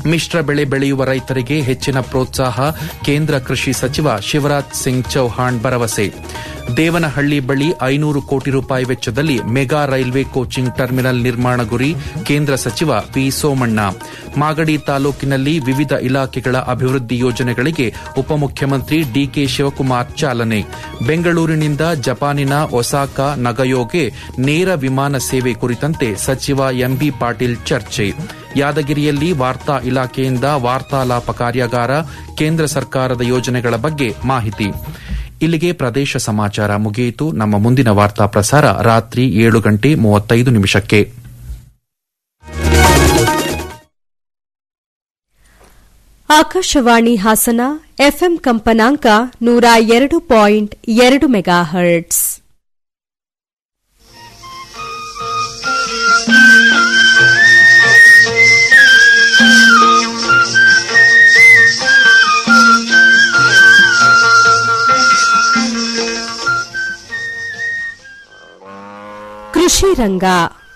ಮಿಶ್ರ ಬೆಳೆ ಬೆಳೆಯುವ ರೈತರಿಗೆ ಹೆಚ್ಚಿನ ಪ್ರೋತ್ಸಾಹ ಕೇಂದ್ರ ಕೃಷಿ ಸಚಿವ ಶಿವರಾಜ್ ಸಿಂಗ್ ಚೌಹಾಣ್ ಭರವಸೆ ದೇವನಹಳ್ಳಿ ಬಳಿ ಐನೂರು ಕೋಟಿ ರೂಪಾಯಿ ವೆಚ್ಚದಲ್ಲಿ ಮೆಗಾ ರೈಲ್ವೆ ಕೋಚಿಂಗ್ ಟರ್ಮಿನಲ್ ನಿರ್ಮಾಣ ಗುರಿ ಕೇಂದ್ರ ಸಚಿವ ವಿ ಸೋಮಣ್ಣ ಮಾಗಡಿ ತಾಲೂಕಿನಲ್ಲಿ ವಿವಿಧ ಇಲಾಖೆಗಳ ಅಭಿವೃದ್ಧಿ ಯೋಜನೆಗಳಿಗೆ ಉಪಮುಖ್ಯಮಂತ್ರಿ ಡಿಕೆ ಶಿವಕುಮಾರ್ ಚಾಲನೆ ಬೆಂಗಳೂರಿನಿಂದ ಜಪಾನಿನ ಒಸಾಕಾ ನಗಯೋಗೆ ನೇರ ವಿಮಾನ ಸೇವೆ ಕುರಿತಂತೆ ಸಚಿವ ಎಂಬಿ ಪಾಟೀಲ್ ಚರ್ಚೆ ಯಾದಗಿರಿಯಲ್ಲಿ ವಾರ್ತಾ ಇಲಾಖೆಯಿಂದ ವಾರ್ತಾಲಾಪ ಕಾರ್ಯಾಗಾರ ಕೇಂದ್ರ ಸರ್ಕಾರದ ಯೋಜನೆಗಳ ಬಗ್ಗೆ ಮಾಹಿತಿ ಇಲ್ಲಿಗೆ ಪ್ರದೇಶ ಸಮಾಚಾರ ಮುಗಿಯಿತು ನಮ್ಮ ಮುಂದಿನ ವಾರ್ತಾ ಪ್ರಸಾರ ರಾತ್ರಿ ಏಳು ಗಂಟೆ ಮೂವತ್ತೈದು ನಿಮಿಷಕ್ಕೆ ಆಕಾಶವಾಣಿ ಹಾಸನ ಎಫ್ಎಂ ಕಂಪನಾಂಕ ನೂರ ಎರಡು ಪಾಯಿಂಟ್ ಎರಡು ಮೆಗಾ ಹರ್ಟ್ಸ್ ಕೃಷಿ ರಂಗ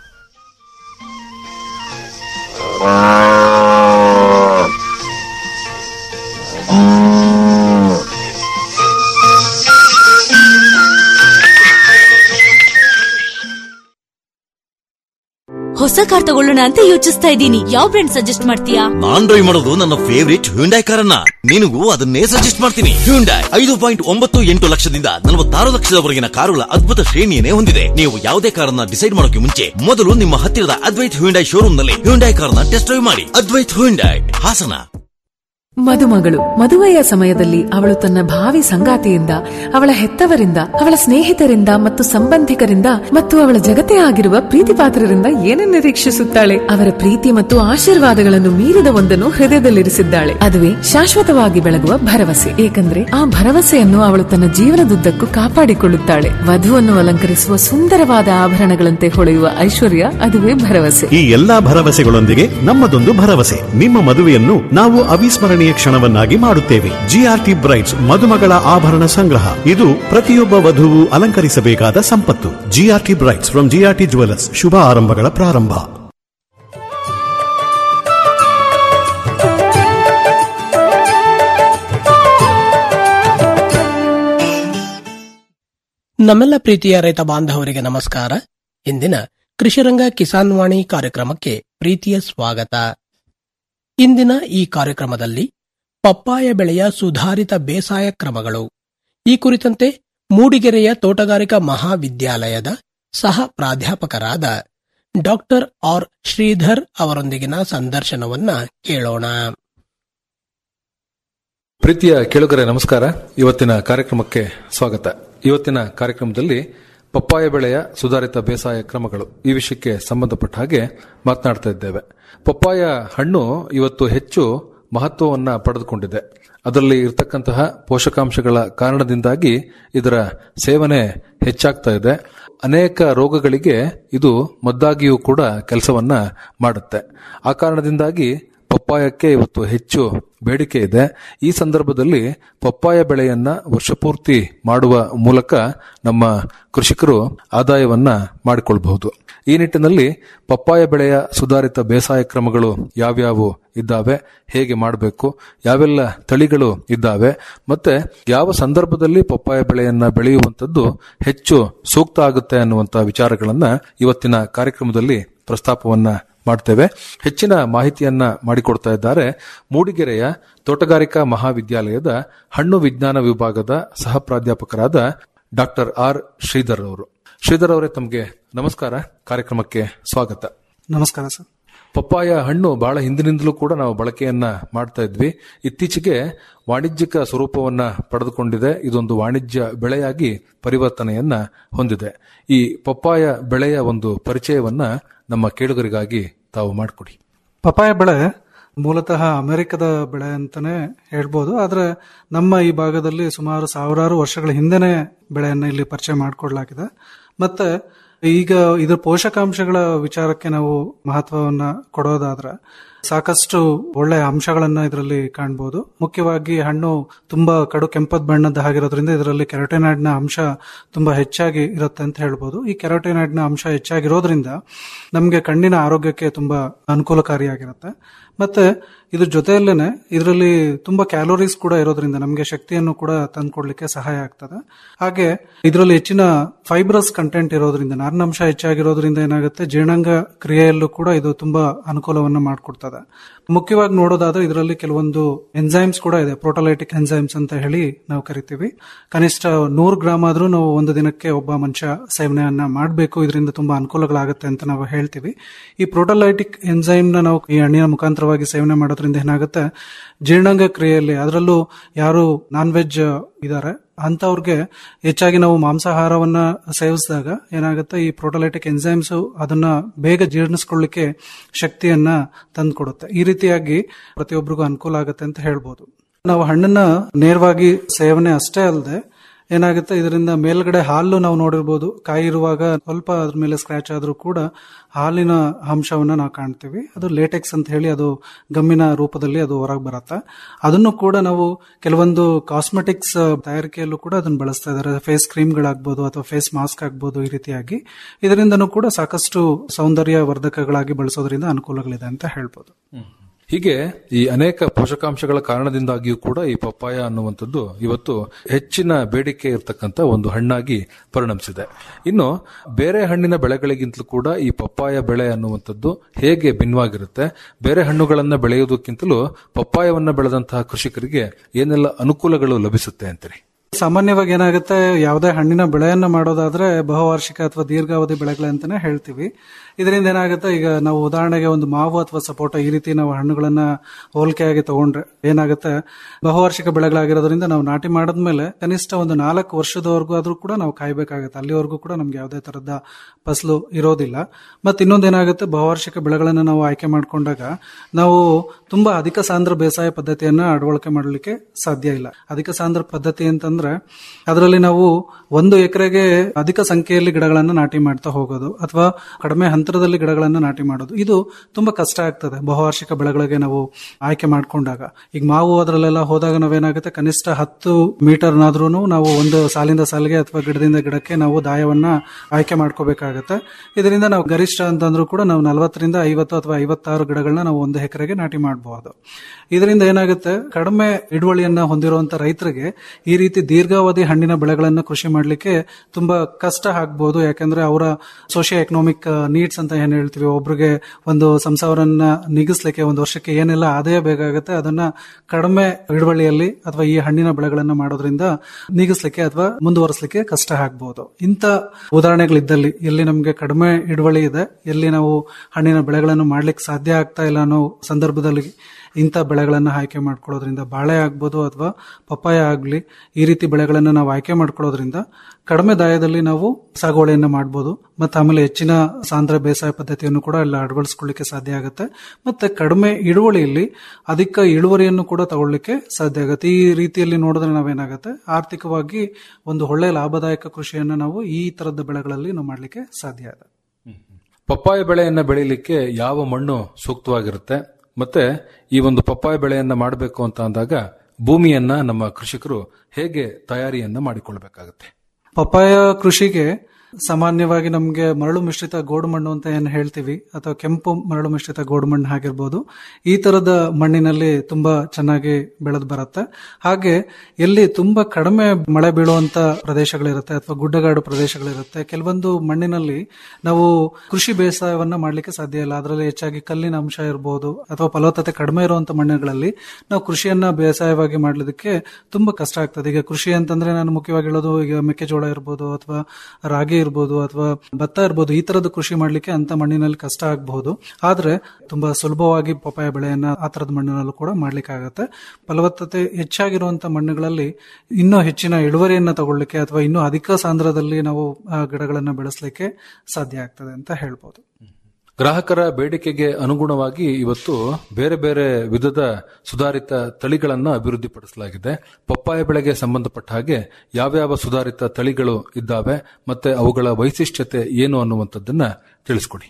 ಹೊಸ ಕಾರ್ ತಗೊಳ್ಳೋಣ ಅಂತ ಯೋಚಿಸ್ತಾ ಇದ್ದೀನಿ ಯಾವ ಬ್ರ್ಯಾಂಡ್ ಸಜೆಸ್ಟ್ ಮಾಡ್ತೀಯಾ ನಾನ್ ಡ್ರೈವ್ ಮಾಡೋದು ನನ್ನ ಫೇವರಿಟ್ ಹ್ಯುಂಡೈ ಕಾರನ್ನ ನಿನಗೂ ಅದನ್ನೇ ಸಜೆಸ್ಟ್ ಮಾಡ್ತೀನಿ ಹ್ಯುಂಡೈ ಐದು ಪಾಯಿಂಟ್ ಒಂಬತ್ತು ಎಂಟು ಲಕ್ಷದಿಂದ ನಲವತ್ತಾರು ಲಕ್ಷದವರೆಗಿನ ಕಾರುಗಳ ಅದ್ಭುತ ಶ್ರೇಣಿಯನ್ನೇ ಹೊಂದಿದೆ ನೀವು ಯಾವುದೇ ಕಾರನ್ನ ಡಿಸೈಡ್ ಮಾಡೋಕೆ ಮುಂಚೆ ಮೊದಲು ನಿಮ್ಮ ಹತ್ತಿರದ ಅದ್ವೈತ್ ಹ್ಯುಂಡೈ ಶೋರೂಮ್ ನಲ್ಲಿ ಹ್ಯುಂಡೈ ಕಾರನ್ನ ಟೆಸ್ಟ್ ಡ್ರೈವ್ ಮಾಡಿ ಅದ್ವೈತ್ ಹ್ಯುಂಡೈ ಹಾಸನ ಮದುಮಗಳು ಮದುವೆಯ ಸಮಯದಲ್ಲಿ ಅವಳು ತನ್ನ ಭಾವಿ ಸಂಗಾತಿಯಿಂದ ಅವಳ ಹೆತ್ತವರಿಂದ ಅವಳ ಸ್ನೇಹಿತರಿಂದ ಮತ್ತು ಸಂಬಂಧಿಕರಿಂದ ಮತ್ತು ಅವಳ ಜಗತ್ತೇ ಆಗಿರುವ ಪ್ರೀತಿ ಪಾತ್ರರಿಂದ ಏನನ್ನು ನಿರೀಕ್ಷಿಸುತ್ತಾಳೆ ಅವರ ಪ್ರೀತಿ ಮತ್ತು ಆಶೀರ್ವಾದಗಳನ್ನು ಮೀರಿದ ಒಂದನ್ನು ಹೃದಯದಲ್ಲಿರಿಸಿದ್ದಾಳೆ ಅದುವೇ ಶಾಶ್ವತವಾಗಿ ಬೆಳಗುವ ಭರವಸೆ ಏಕೆಂದ್ರೆ ಆ ಭರವಸೆಯನ್ನು ಅವಳು ತನ್ನ ಜೀವನದುದ್ದಕ್ಕೂ ಕಾಪಾಡಿಕೊಳ್ಳುತ್ತಾಳೆ ವಧುವನ್ನು ಅಲಂಕರಿಸುವ ಸುಂದರವಾದ ಆಭರಣಗಳಂತೆ ಹೊಳೆಯುವ ಐಶ್ವರ್ಯ ಅದುವೇ ಭರವಸೆ ಈ ಎಲ್ಲಾ ಭರವಸೆಗಳೊಂದಿಗೆ ನಮ್ಮದೊಂದು ಭರವಸೆ ನಿಮ್ಮ ಮದುವೆಯನ್ನು ನಾವು ಅವಿಸ್ಮರಣೀಯ ಕ್ಷಣವನ್ನಾಗಿ ಮಾಡುತ್ತೇವೆ ಜಿಆರ್ಟಿ ಬ್ರೈಟ್ಸ್ ಮದುಮಗಳ ಆಭರಣ ಸಂಗ್ರಹ ಇದು ಪ್ರತಿಯೊಬ್ಬ ವಧುವು ಅಲಂಕರಿಸಬೇಕಾದ ಸಂಪತ್ತು GRT brights from GRT jewellers ಶುಭ ಆರಂಭಗಳ ಪ್ರಾರಂಭ ನಮ್ಮೆಲ್ಲ ಪ್ರೀತಿಯ ರೈತ ಬಾಂಧವರಿಗೆ ನಮಸ್ಕಾರ ಇಂದಿನ ಕೃಷಿರಂಗ ಕಿಸಾನ್ ವಾಣಿ ಕಾರ್ಯಕ್ರಮಕ್ಕೆ ಪ್ರೀತಿಯ ಸ್ವಾಗತ ಇಂದಿನ ಈ ಕಾರ್ಯಕ್ರಮದಲ್ಲಿ ಪಪ್ಪಾಯ ಬೆಳೆಯ ಸುಧಾರಿತ ಬೇಸಾಯ ಕ್ರಮಗಳು ಈ ಕುರಿತಂತೆ ಮೂಡಿಗೆರೆಯ ತೋಟಗಾರಿಕಾ ಮಹಾವಿದ್ಯಾಲಯದ ಸಹ ಪ್ರಾಧ್ಯಾಪಕರಾದ ಡಾಕ್ಟರ್ ಆರ್ ಶ್ರೀಧರ್ ಅವರೊಂದಿಗಿನ ಸಂದರ್ಶನವನ್ನ ಕೇಳೋಣ ಪ್ರೀತಿಯ ಕೇಳುಗರೆ ನಮಸ್ಕಾರ ಇವತ್ತಿನ ಕಾರ್ಯಕ್ರಮಕ್ಕೆ ಸ್ವಾಗತ ಇವತ್ತಿನ ಕಾರ್ಯಕ್ರಮದಲ್ಲಿ ಪಪ್ಪಾಯ ಬೆಳೆಯ ಸುಧಾರಿತ ಬೇಸಾಯ ಕ್ರಮಗಳು ಈ ವಿಷಯಕ್ಕೆ ಸಂಬಂಧಪಟ್ಟ ಹಾಗೆ ಮಾತನಾಡ್ತಾ ಇದ್ದೇವೆ ಪಪ್ಪಾಯ ಹಣ್ಣು ಇವತ್ತು ಹೆಚ್ಚು ಮಹತ್ವವನ್ನ ಪಡೆದುಕೊಂಡಿದೆ ಅದರಲ್ಲಿ ಇರತಕ್ಕಂತಹ ಪೋಷಕಾಂಶಗಳ ಕಾರಣದಿಂದಾಗಿ ಇದರ ಸೇವನೆ ಹೆಚ್ಚಾಗ್ತಾ ಇದೆ ಅನೇಕ ರೋಗಗಳಿಗೆ ಇದು ಮದ್ದಾಗಿಯೂ ಕೂಡ ಕೆಲಸವನ್ನ ಮಾಡುತ್ತೆ ಆ ಕಾರಣದಿಂದಾಗಿ ಪಪ್ಪಾಯಕ್ಕೆ ಇವತ್ತು ಹೆಚ್ಚು ಬೇಡಿಕೆ ಇದೆ ಈ ಸಂದರ್ಭದಲ್ಲಿ ಪಪ್ಪಾಯ ಬೆಳೆಯನ್ನ ವರ್ಷಪೂರ್ತಿ ಮಾಡುವ ಮೂಲಕ ನಮ್ಮ ಕೃಷಿಕರು ಆದಾಯವನ್ನ ಮಾಡಿಕೊಳ್ಳಬಹುದು ಈ ನಿಟ್ಟಿನಲ್ಲಿ ಪಪ್ಪಾಯ ಬೆಳೆಯ ಸುಧಾರಿತ ಬೇಸಾಯ ಕ್ರಮಗಳು ಯಾವ್ಯಾವು ಇದ್ದಾವೆ ಹೇಗೆ ಮಾಡಬೇಕು ಯಾವೆಲ್ಲ ತಳಿಗಳು ಇದ್ದಾವೆ ಮತ್ತೆ ಯಾವ ಸಂದರ್ಭದಲ್ಲಿ ಪಪ್ಪಾಯ ಬೆಳೆಯನ್ನ ಬೆಳೆಯುವಂತದ್ದು ಹೆಚ್ಚು ಸೂಕ್ತ ಆಗುತ್ತೆ ಅನ್ನುವಂತ ವಿಚಾರಗಳನ್ನ ಇವತ್ತಿನ ಕಾರ್ಯಕ್ರಮದಲ್ಲಿ ಪ್ರಸ್ತಾಪವನ್ನ ಮಾಡ್ತೇವೆ ಹೆಚ್ಚಿನ ಮಾಹಿತಿಯನ್ನ ಮಾಡಿಕೊಡ್ತಾ ಇದ್ದಾರೆ ಮೂಡಿಗೆರೆಯ ತೋಟಗಾರಿಕಾ ಮಹಾವಿದ್ಯಾಲಯದ ಹಣ್ಣು ವಿಜ್ಞಾನ ವಿಭಾಗದ ಸಹ ಪ್ರಾಧ್ಯಾಪಕರಾದ ಡಾಕ್ಟರ್ ಆರ್ ಶ್ರೀಧರ್ ಅವರು ಶ್ರೀಧರ್ ಅವರೇ ತಮಗೆ ನಮಸ್ಕಾರ ಕಾರ್ಯಕ್ರಮಕ್ಕೆ ಸ್ವಾಗತ ನಮಸ್ಕಾರ ಸರ್ ಪಪ್ಪಾಯ ಹಣ್ಣು ಬಹಳ ಹಿಂದಿನಿಂದಲೂ ಕೂಡ ನಾವು ಬಳಕೆಯನ್ನ ಮಾಡ್ತಾ ಇದ್ವಿ ಇತ್ತೀಚೆಗೆ ವಾಣಿಜ್ಯಿಕ ಸ್ವರೂಪವನ್ನ ಪಡೆದುಕೊಂಡಿದೆ ಇದೊಂದು ವಾಣಿಜ್ಯ ಬೆಳೆಯಾಗಿ ಪರಿವರ್ತನೆಯನ್ನ ಹೊಂದಿದೆ ಈ ಪಪ್ಪಾಯ ಬೆಳೆಯ ಒಂದು ಪರಿಚಯವನ್ನ ನಮ್ಮ ಕೇಳುಗರಿಗಾಗಿ ತಾವು ಮಾಡಿಕೊಡಿ ಪಪಾಯ ಬೆಳೆ ಮೂಲತಃ ಅಮೆರಿಕದ ಬೆಳೆ ಅಂತಾನೆ ಹೇಳ್ಬೋದು ಆದ್ರೆ ನಮ್ಮ ಈ ಭಾಗದಲ್ಲಿ ಸುಮಾರು ಸಾವಿರಾರು ವರ್ಷಗಳ ಹಿಂದೆನೆ ಬೆಳೆಯನ್ನ ಇಲ್ಲಿ ಪರಿಚಯ ಮಾಡಿಕೊಡ್ಲಾಗಿದೆ ಮತ್ತೆ ಈಗ ಇದರ ಪೋಷಕಾಂಶಗಳ ವಿಚಾರಕ್ಕೆ ನಾವು ಮಹತ್ವವನ್ನ ಕೊಡೋದಾದ್ರೆ ಸಾಕಷ್ಟು ಒಳ್ಳೆ ಅಂಶಗಳನ್ನ ಇದರಲ್ಲಿ ಕಾಣಬಹುದು ಮುಖ್ಯವಾಗಿ ಹಣ್ಣು ತುಂಬಾ ಕಡು ಕೆಂಪದ ಬಣ್ಣದ ಆಗಿರೋದ್ರಿಂದ ಇದರಲ್ಲಿ ಕೆರೋಟಿನಾಯ್ಡ್ ನ ಅಂಶ ತುಂಬಾ ಹೆಚ್ಚಾಗಿ ಇರುತ್ತೆ ಅಂತ ಹೇಳ್ಬೋದು ಈ ಕೆರೋಟಿನಾಯ್ಡ್ ನ ಅಂಶ ಹೆಚ್ಚಾಗಿರೋದ್ರಿಂದ ನಮಗೆ ಕಣ್ಣಿನ ಆರೋಗ್ಯಕ್ಕೆ ತುಂಬಾ ಅನುಕೂಲಕಾರಿಯಾಗಿರುತ್ತೆ ಮತ್ತೆ ಇದ್ರ ಜೊತೆಯಲ್ಲೇನೆ ಇದರಲ್ಲಿ ತುಂಬಾ ಕ್ಯಾಲೋರೀಸ್ ಕೂಡ ಇರೋದ್ರಿಂದ ನಮಗೆ ಶಕ್ತಿಯನ್ನು ಕೂಡ ತಂದ್ಕೊಡ್ಲಿಕ್ಕೆ ಸಹಾಯ ಆಗ್ತದೆ ಹಾಗೆ ಇದರಲ್ಲಿ ಹೆಚ್ಚಿನ ಫೈಬ್ರಸ್ ಕಂಟೆಂಟ್ ಇರೋದ್ರಿಂದ ನಾರಿನಾಂಶ ಹೆಚ್ಚಾಗಿರೋದ್ರಿಂದ ಏನಾಗುತ್ತೆ ಜೀರ್ಣಾಂಗ ಕ್ರಿಯೆಯಲ್ಲೂ ಕೂಡ ಇದು ತುಂಬಾ ಅನುಕೂಲವನ್ನು ಮಾಡಿಕೊಡ್ತದೆ ಮುಖ್ಯವಾಗಿ ನೋಡೋದಾದ್ರೆ ಇದರಲ್ಲಿ ಕೆಲವೊಂದು ಎನ್ಸೈಮ್ಸ್ ಕೂಡ ಇದೆ ಪ್ರೋಟೋಲೈಟಿಕ್ ಎನ್ಸೈಮ್ಸ್ ಅಂತ ಹೇಳಿ ನಾವು ಕರಿತೀವಿ ಕನಿಷ್ಠ ನೂರು ಗ್ರಾಮ್ ಆದ್ರೂ ನಾವು ಒಂದು ದಿನಕ್ಕೆ ಒಬ್ಬ ಮನುಷ್ಯ ಸೇವನೆಯನ್ನ ಮಾಡಬೇಕು ಇದರಿಂದ ತುಂಬಾ ಅನುಕೂಲಗಳಾಗುತ್ತೆ ಅಂತ ನಾವು ಹೇಳ್ತೀವಿ ಈ ಪ್ರೋಟೋಲೈಟಿಕ್ ಎನ್ಸೈಮ್ ನ ನಾವು ಈ ಹಣ್ಣಿನ ಮುಖಾಂತರವಾಗಿ ಸೇವನೆ ಮಾಡೋದ್ರಿಂದ ಏನಾಗುತ್ತೆ ಜೀರ್ಣಾಂಗ ಕ್ರಿಯೆಯಲ್ಲಿ ಅದರಲ್ಲೂ ಯಾರು ನಾನ್ ವೆಜ್ ಇದ್ದಾರೆ ಅಂತವ್ರಿಗೆ ಹೆಚ್ಚಾಗಿ ನಾವು ಮಾಂಸಾಹಾರವನ್ನ ಸೇವಿಸಿದಾಗ ಏನಾಗುತ್ತೆ ಈ ಪ್ರೋಟೋಲೈಟಿಕ್ ಎನ್ಸೈಮ್ಸ್ ಅದನ್ನ ಬೇಗ ಜೀರ್ಣಿಸ್ಕೊಳ್ಳಿಕ್ಕೆ ಶಕ್ತಿಯನ್ನ ತಂದ್ಕೊಡುತ್ತೆ ಈ ರೀತಿಯಾಗಿ ಪ್ರತಿಯೊಬ್ಬರಿಗೂ ಅನುಕೂಲ ಆಗುತ್ತೆ ಅಂತ ಹೇಳ್ಬೋದು ನಾವು ಹಣ್ಣನ್ನ ನೇರವಾಗಿ ಸೇವನೆ ಅಷ್ಟೇ ಅಲ್ಲದೆ ಏನಾಗುತ್ತೆ ಇದರಿಂದ ಮೇಲ್ಗಡೆ ಹಾಲು ನಾವು ನೋಡಿರ್ಬೋದು ಕಾಯಿ ಇರುವಾಗ ಸ್ವಲ್ಪ ಅದ್ರ ಮೇಲೆ ಸ್ಕ್ರಾಚ್ ಆದ್ರೂ ಕೂಡ ಹಾಲಿನ ಅಂಶವನ್ನ ನಾವು ಕಾಣ್ತೀವಿ ಅದು ಲೇಟೆಕ್ಸ್ ಅಂತ ಹೇಳಿ ಅದು ಗಮ್ಮಿನ ರೂಪದಲ್ಲಿ ಅದು ಹೊರಗೆ ಬರುತ್ತೆ ಅದನ್ನು ಕೂಡ ನಾವು ಕೆಲವೊಂದು ಕಾಸ್ಮೆಟಿಕ್ಸ್ ತಯಾರಿಕೆಯಲ್ಲೂ ಕೂಡ ಅದನ್ನು ಬಳಸ್ತಾ ಇದ್ದಾರೆ ಫೇಸ್ ಕ್ರೀಮ್ಗಳಾಗ್ಬೋದು ಅಥವಾ ಫೇಸ್ ಮಾಸ್ಕ್ ಆಗ್ಬೋದು ಈ ರೀತಿಯಾಗಿ ಇದರಿಂದನೂ ಕೂಡ ಸಾಕಷ್ಟು ಸೌಂದರ್ಯ ವರ್ಧಕಗಳಾಗಿ ಬಳಸೋದ್ರಿಂದ ಅನುಕೂಲಗಳಿದೆ ಅಂತ ಹೇಳ್ಬೋದು ಹೀಗೆ ಈ ಅನೇಕ ಪೋಷಕಾಂಶಗಳ ಕಾರಣದಿಂದಾಗಿಯೂ ಕೂಡ ಈ ಪಪ್ಪಾಯ ಅನ್ನುವಂಥದ್ದು ಇವತ್ತು ಹೆಚ್ಚಿನ ಬೇಡಿಕೆ ಇರತಕ್ಕಂತ ಒಂದು ಹಣ್ಣಾಗಿ ಪರಿಣಮಿಸಿದೆ ಇನ್ನು ಬೇರೆ ಹಣ್ಣಿನ ಬೆಳೆಗಳಿಗಿಂತಲೂ ಕೂಡ ಈ ಪಪ್ಪಾಯ ಬೆಳೆ ಅನ್ನುವಂಥದ್ದು ಹೇಗೆ ಭಿನ್ನವಾಗಿರುತ್ತೆ ಬೇರೆ ಹಣ್ಣುಗಳನ್ನ ಬೆಳೆಯುವುದಕ್ಕಿಂತಲೂ ಪಪ್ಪಾಯವನ್ನ ಬೆಳೆದಂತಹ ಕೃಷಿಕರಿಗೆ ಏನೆಲ್ಲ ಅನುಕೂಲಗಳು ಲಭಿಸುತ್ತೆ ಅಂತೀರಿ ಸಾಮಾನ್ಯವಾಗಿ ಏನಾಗುತ್ತೆ ಯಾವುದೇ ಹಣ್ಣಿನ ಬೆಳೆಯನ್ನ ಮಾಡೋದಾದ್ರೆ ಬಹುವಾರ್ಷಿಕ ಅಥವಾ ದೀರ್ಘಾವಧಿ ಬೆಳೆಗಳಂತಾನೆ ಹೇಳ್ತೀವಿ ಇದರಿಂದ ಏನಾಗುತ್ತೆ ಈಗ ನಾವು ಉದಾಹರಣೆಗೆ ಒಂದು ಮಾವು ಅಥವಾ ಸಪೋಟ ಈ ರೀತಿ ನಾವು ಹಣ್ಣುಗಳನ್ನ ಹೋಲಿಕೆಯಾಗಿ ತಗೊಂಡ್ರೆ ಏನಾಗುತ್ತೆ ಬಹುವಾರ್ಷಿಕ ಬೆಳೆಗಳಾಗಿರೋದ್ರಿಂದ ನಾವು ನಾಟಿ ಮಾಡಿದ್ಮೇಲೆ ಕನಿಷ್ಠ ಒಂದು ನಾಲ್ಕು ವರ್ಷದವರೆಗೂ ಆದ್ರೂ ಕೂಡ ನಾವು ಕಾಯ್ಬೇಕಾಗುತ್ತೆ ಅಲ್ಲಿವರೆಗೂ ಕೂಡ ನಮ್ಗೆ ಯಾವುದೇ ತರದ ಫಸಲು ಇರೋದಿಲ್ಲ ಮತ್ತೆ ಇನ್ನೊಂದೇನಾಗುತ್ತೆ ಬಹುವಾರ್ಷಿಕ ಬೆಳೆಗಳನ್ನ ನಾವು ಆಯ್ಕೆ ಮಾಡ್ಕೊಂಡಾಗ ನಾವು ತುಂಬಾ ಅಧಿಕ ಸಾಂದ್ರ ಬೇಸಾಯ ಪದ್ಧತಿಯನ್ನ ಅಳವಡಿಕೆ ಮಾಡಲಿಕ್ಕೆ ಸಾಧ್ಯ ಇಲ್ಲ ಅಧಿಕ ಸಾಂದ್ರ ಪದ್ಧತಿ ಅಂತಂದ್ರೆ ಅದರಲ್ಲಿ ನಾವು ಒಂದು ಎಕರೆಗೆ ಅಧಿಕ ಸಂಖ್ಯೆಯಲ್ಲಿ ಗಿಡಗಳನ್ನ ನಾಟಿ ಮಾಡ್ತಾ ಹೋಗೋದು ಅಥವಾ ಕಡಿಮೆ ಹಂತರದಲ್ಲಿ ಗಿಡಗಳನ್ನ ನಾಟಿ ಮಾಡೋದು ಇದು ತುಂಬಾ ಕಷ್ಟ ಆಗ್ತದೆ ಬಹುವಾರ್ಷಿಕ ಬೆಳೆಗಳಿಗೆ ನಾವು ಆಯ್ಕೆ ಮಾಡ್ಕೊಂಡಾಗ ಈಗ ಮಾವು ಅದರಲ್ಲೆಲ್ಲ ಹೋದಾಗ ನಾವೇನಾಗುತ್ತೆ ಕನಿಷ್ಠ ಹತ್ತು ಮೀಟರ್ನಾದ್ರೂ ನಾವು ಒಂದು ಸಾಲಿಂದ ಸಾಲಿಗೆ ಅಥವಾ ಗಿಡದಿಂದ ಗಿಡಕ್ಕೆ ನಾವು ದಾಯವನ್ನ ಆಯ್ಕೆ ಮಾಡ್ಕೋಬೇಕಾಗತ್ತೆ ಇದರಿಂದ ನಾವು ಗರಿಷ್ಠ ಅಂತಂದ್ರೂ ಕೂಡ ನಾವು ನಲವತ್ತರಿಂದ ಐವತ್ತು ಅಥವಾ ಐವತ್ತಾರು ಗಿಡಗಳನ್ನ ನಾವು ಒಂದು ಎಕರೆಗೆ ನಾಟಿ ಮಾಡಬಹುದು ಇದರಿಂದ ಏನಾಗುತ್ತೆ ಕಡಿಮೆ ಇಳುವಳಿಯನ್ನ ಹೊಂದಿರುವಂತ ರೈತರಿಗೆ ಈ ರೀತಿ ದೀರ್ಘಾವಧಿ ಹಣ್ಣಿನ ಬೆಳೆಗಳನ್ನ ಕೃಷಿ ಮಾಡಲಿಕ್ಕೆ ತುಂಬಾ ಕಷ್ಟ ಆಗ್ಬಹುದು ಯಾಕಂದ್ರೆ ಅವರ ಸೋಶಿಯೋ ಎಕನಾಮಿಕ್ ನೀಡ್ಸ್ ಅಂತ ಏನ್ ಹೇಳ್ತೀವಿ ಒಬ್ರಿಗೆ ಒಂದು ಸಂಸಾರವನ್ನ ನಿಗಿಸ್ಲಿಕ್ಕೆ ಒಂದು ವರ್ಷಕ್ಕೆ ಏನೆಲ್ಲ ಆದಾಯ ಬೇಕಾಗುತ್ತೆ ಅದನ್ನ ಕಡಿಮೆ ಇಳುವಳಿಯಲ್ಲಿ ಅಥವಾ ಈ ಹಣ್ಣಿನ ಬೆಳೆಗಳನ್ನ ಮಾಡೋದ್ರಿಂದ ನೀಗಿಸ್ಲಿಕ್ಕೆ ಅಥವಾ ಮುಂದುವರಿಸಲಿಕ್ಕೆ ಕಷ್ಟ ಆಗ್ಬಹುದು ಇಂಥ ಉದಾಹರಣೆಗಳಿದ್ದಲ್ಲಿ ಎಲ್ಲಿ ನಮಗೆ ಕಡಿಮೆ ಇಳುವಳಿ ಇದೆ ಎಲ್ಲಿ ನಾವು ಹಣ್ಣಿನ ಬೆಳೆಗಳನ್ನು ಮಾಡ್ಲಿಕ್ಕೆ ಸಾಧ್ಯ ಆಗ್ತಾ ಇಲ್ಲ ಅನ್ನೋ ಸಂದರ್ಭದಲ್ಲಿ ಇಂಥ ಬೆಳೆಗಳನ್ನ ಆಯ್ಕೆ ಮಾಡ್ಕೊಳ್ಳೋದ್ರಿಂದ ಬಾಳೆ ಆಗ್ಬೋದು ಅಥವಾ ಪಪ್ಪಾಯ ಆಗ್ಲಿ ಈ ರೀತಿ ಬೆಳೆಗಳನ್ನ ನಾವು ಆಯ್ಕೆ ಮಾಡ್ಕೊಳ್ಳೋದ್ರಿಂದ ಕಡಿಮೆ ದಾಯದಲ್ಲಿ ನಾವು ಸಾಗುವಳಿಯನ್ನ ಮಾಡ್ಬೋದು ಮತ್ತೆ ಆಮೇಲೆ ಹೆಚ್ಚಿನ ಸಾಂದ್ರ ಬೇಸಾಯ ಪದ್ಧತಿಯನ್ನು ಕೂಡ ಎಲ್ಲ ಅಳವಡಿಸ್ಕೊಳ್ಳಿಕ್ಕೆ ಸಾಧ್ಯ ಆಗುತ್ತೆ ಮತ್ತೆ ಕಡಿಮೆ ಇಳುವಳಿಯಲ್ಲಿ ಅಧಿಕ ಇಳುವರಿಯನ್ನು ಕೂಡ ತಗೊಳ್ಳಿಕ್ಕೆ ಸಾಧ್ಯ ಆಗುತ್ತೆ ಈ ರೀತಿಯಲ್ಲಿ ನೋಡಿದ್ರೆ ನಾವೇನಾಗುತ್ತೆ ಆರ್ಥಿಕವಾಗಿ ಒಂದು ಒಳ್ಳೆ ಲಾಭದಾಯಕ ಕೃಷಿಯನ್ನ ನಾವು ಈ ತರದ ಬೆಳೆಗಳಲ್ಲಿ ನಾವು ಮಾಡ್ಲಿಕ್ಕೆ ಸಾಧ್ಯ ಇದೆ ಪಪ್ಪಾಯ ಬೆಳೆಯನ್ನ ಬೆಳೀಲಿಕ್ಕೆ ಯಾವ ಮಣ್ಣು ಸೂಕ್ತವಾಗಿರುತ್ತೆ ಮತ್ತೆ ಈ ಒಂದು ಪಪ್ಪಾಯ ಬೆಳೆಯನ್ನ ಮಾಡಬೇಕು ಅಂತ ಅಂದಾಗ ಭೂಮಿಯನ್ನ ನಮ್ಮ ಕೃಷಿಕರು ಹೇಗೆ ತಯಾರಿಯನ್ನ ಮಾಡಿಕೊಳ್ಬೇಕಾಗತ್ತೆ ಪಪ್ಪಾಯ ಕೃಷಿಗೆ ಸಾಮಾನ್ಯವಾಗಿ ನಮಗೆ ಮರಳು ಮಿಶ್ರಿತ ಗೋಡು ಮಣ್ಣು ಅಂತ ಏನು ಹೇಳ್ತೀವಿ ಅಥವಾ ಕೆಂಪು ಮರಳು ಮಿಶ್ರಿತ ಗೋಡು ಮಣ್ಣು ಆಗಿರ್ಬೋದು ಈ ತರದ ಮಣ್ಣಿನಲ್ಲಿ ತುಂಬಾ ಚೆನ್ನಾಗಿ ಬೆಳೆದು ಬರುತ್ತೆ ಹಾಗೆ ಎಲ್ಲಿ ತುಂಬಾ ಕಡಿಮೆ ಮಳೆ ಬೀಳುವಂತ ಪ್ರದೇಶಗಳಿರುತ್ತೆ ಅಥವಾ ಗುಡ್ಡಗಾಡು ಪ್ರದೇಶಗಳಿರುತ್ತೆ ಕೆಲವೊಂದು ಮಣ್ಣಿನಲ್ಲಿ ನಾವು ಕೃಷಿ ಬೇಸಾಯವನ್ನ ಮಾಡ್ಲಿಕ್ಕೆ ಸಾಧ್ಯ ಇಲ್ಲ ಅದರಲ್ಲಿ ಹೆಚ್ಚಾಗಿ ಕಲ್ಲಿನ ಅಂಶ ಇರಬಹುದು ಅಥವಾ ಫಲವತ್ತತೆ ಕಡಿಮೆ ಇರುವಂತ ಮಣ್ಣುಗಳಲ್ಲಿ ನಾವು ಕೃಷಿಯನ್ನ ಬೇಸಾಯವಾಗಿ ಮಾಡ್ಲಿಕ್ಕೆ ತುಂಬಾ ಕಷ್ಟ ಆಗ್ತದೆ ಈಗ ಕೃಷಿ ಅಂತಂದ್ರೆ ನಾನು ಮುಖ್ಯವಾಗಿ ಹೇಳೋದು ಈಗ ಮೆಕ್ಕೆಜೋಳ ಇರ್ಬೋದು ಅಥವಾ ರಾಗಿ ಇರ್ಬೋದು ಅಥವಾ ಭತ್ತ ಇರ್ಬೋದು ಈ ತರದ ಕೃಷಿ ಮಾಡ್ಲಿಕ್ಕೆ ಅಂತ ಮಣ್ಣಿನಲ್ಲಿ ಕಷ್ಟ ಆಗಬಹುದು ಆದ್ರೆ ತುಂಬಾ ಸುಲಭವಾಗಿ ಪಪಾಯ ಬೆಳೆಯನ್ನ ಆ ತರದ ಮಣ್ಣಿನಲ್ಲೂ ಕೂಡ ಮಾಡ್ಲಿಕ್ಕೆ ಆಗುತ್ತೆ ಫಲವತ್ತತೆ ಹೆಚ್ಚಾಗಿರುವಂತ ಮಣ್ಣುಗಳಲ್ಲಿ ಇನ್ನೂ ಹೆಚ್ಚಿನ ಇಳುವರಿಯನ್ನ ತಗೊಳ್ಳಿಕ್ಕೆ ಅಥವಾ ಇನ್ನೂ ಅಧಿಕ ಸಾಂದ್ರದಲ್ಲಿ ನಾವು ಆ ಗಿಡಗಳನ್ನ ಬೆಳೆಸಲಿಕ್ಕೆ ಸಾಧ್ಯ ಆಗ್ತದೆ ಅಂತ ಹೇಳ್ಬೋದು ಗ್ರಾಹಕರ ಬೇಡಿಕೆಗೆ ಅನುಗುಣವಾಗಿ ಇವತ್ತು ಬೇರೆ ಬೇರೆ ವಿಧದ ಸುಧಾರಿತ ತಳಿಗಳನ್ನು ಅಭಿವೃದ್ಧಿಪಡಿಸಲಾಗಿದೆ ಪಪ್ಪಾಯ ಬೆಳೆಗೆ ಸಂಬಂಧಪಟ್ಟ ಹಾಗೆ ಯಾವ್ಯಾವ ಸುಧಾರಿತ ತಳಿಗಳು ಇದ್ದಾವೆ ಮತ್ತೆ ಅವುಗಳ ವೈಶಿಷ್ಟ್ಯತೆ ಏನು ಅನ್ನುವಂಥದ್ದನ್ನ ತಿಳಿಸ್ಕೊಡಿ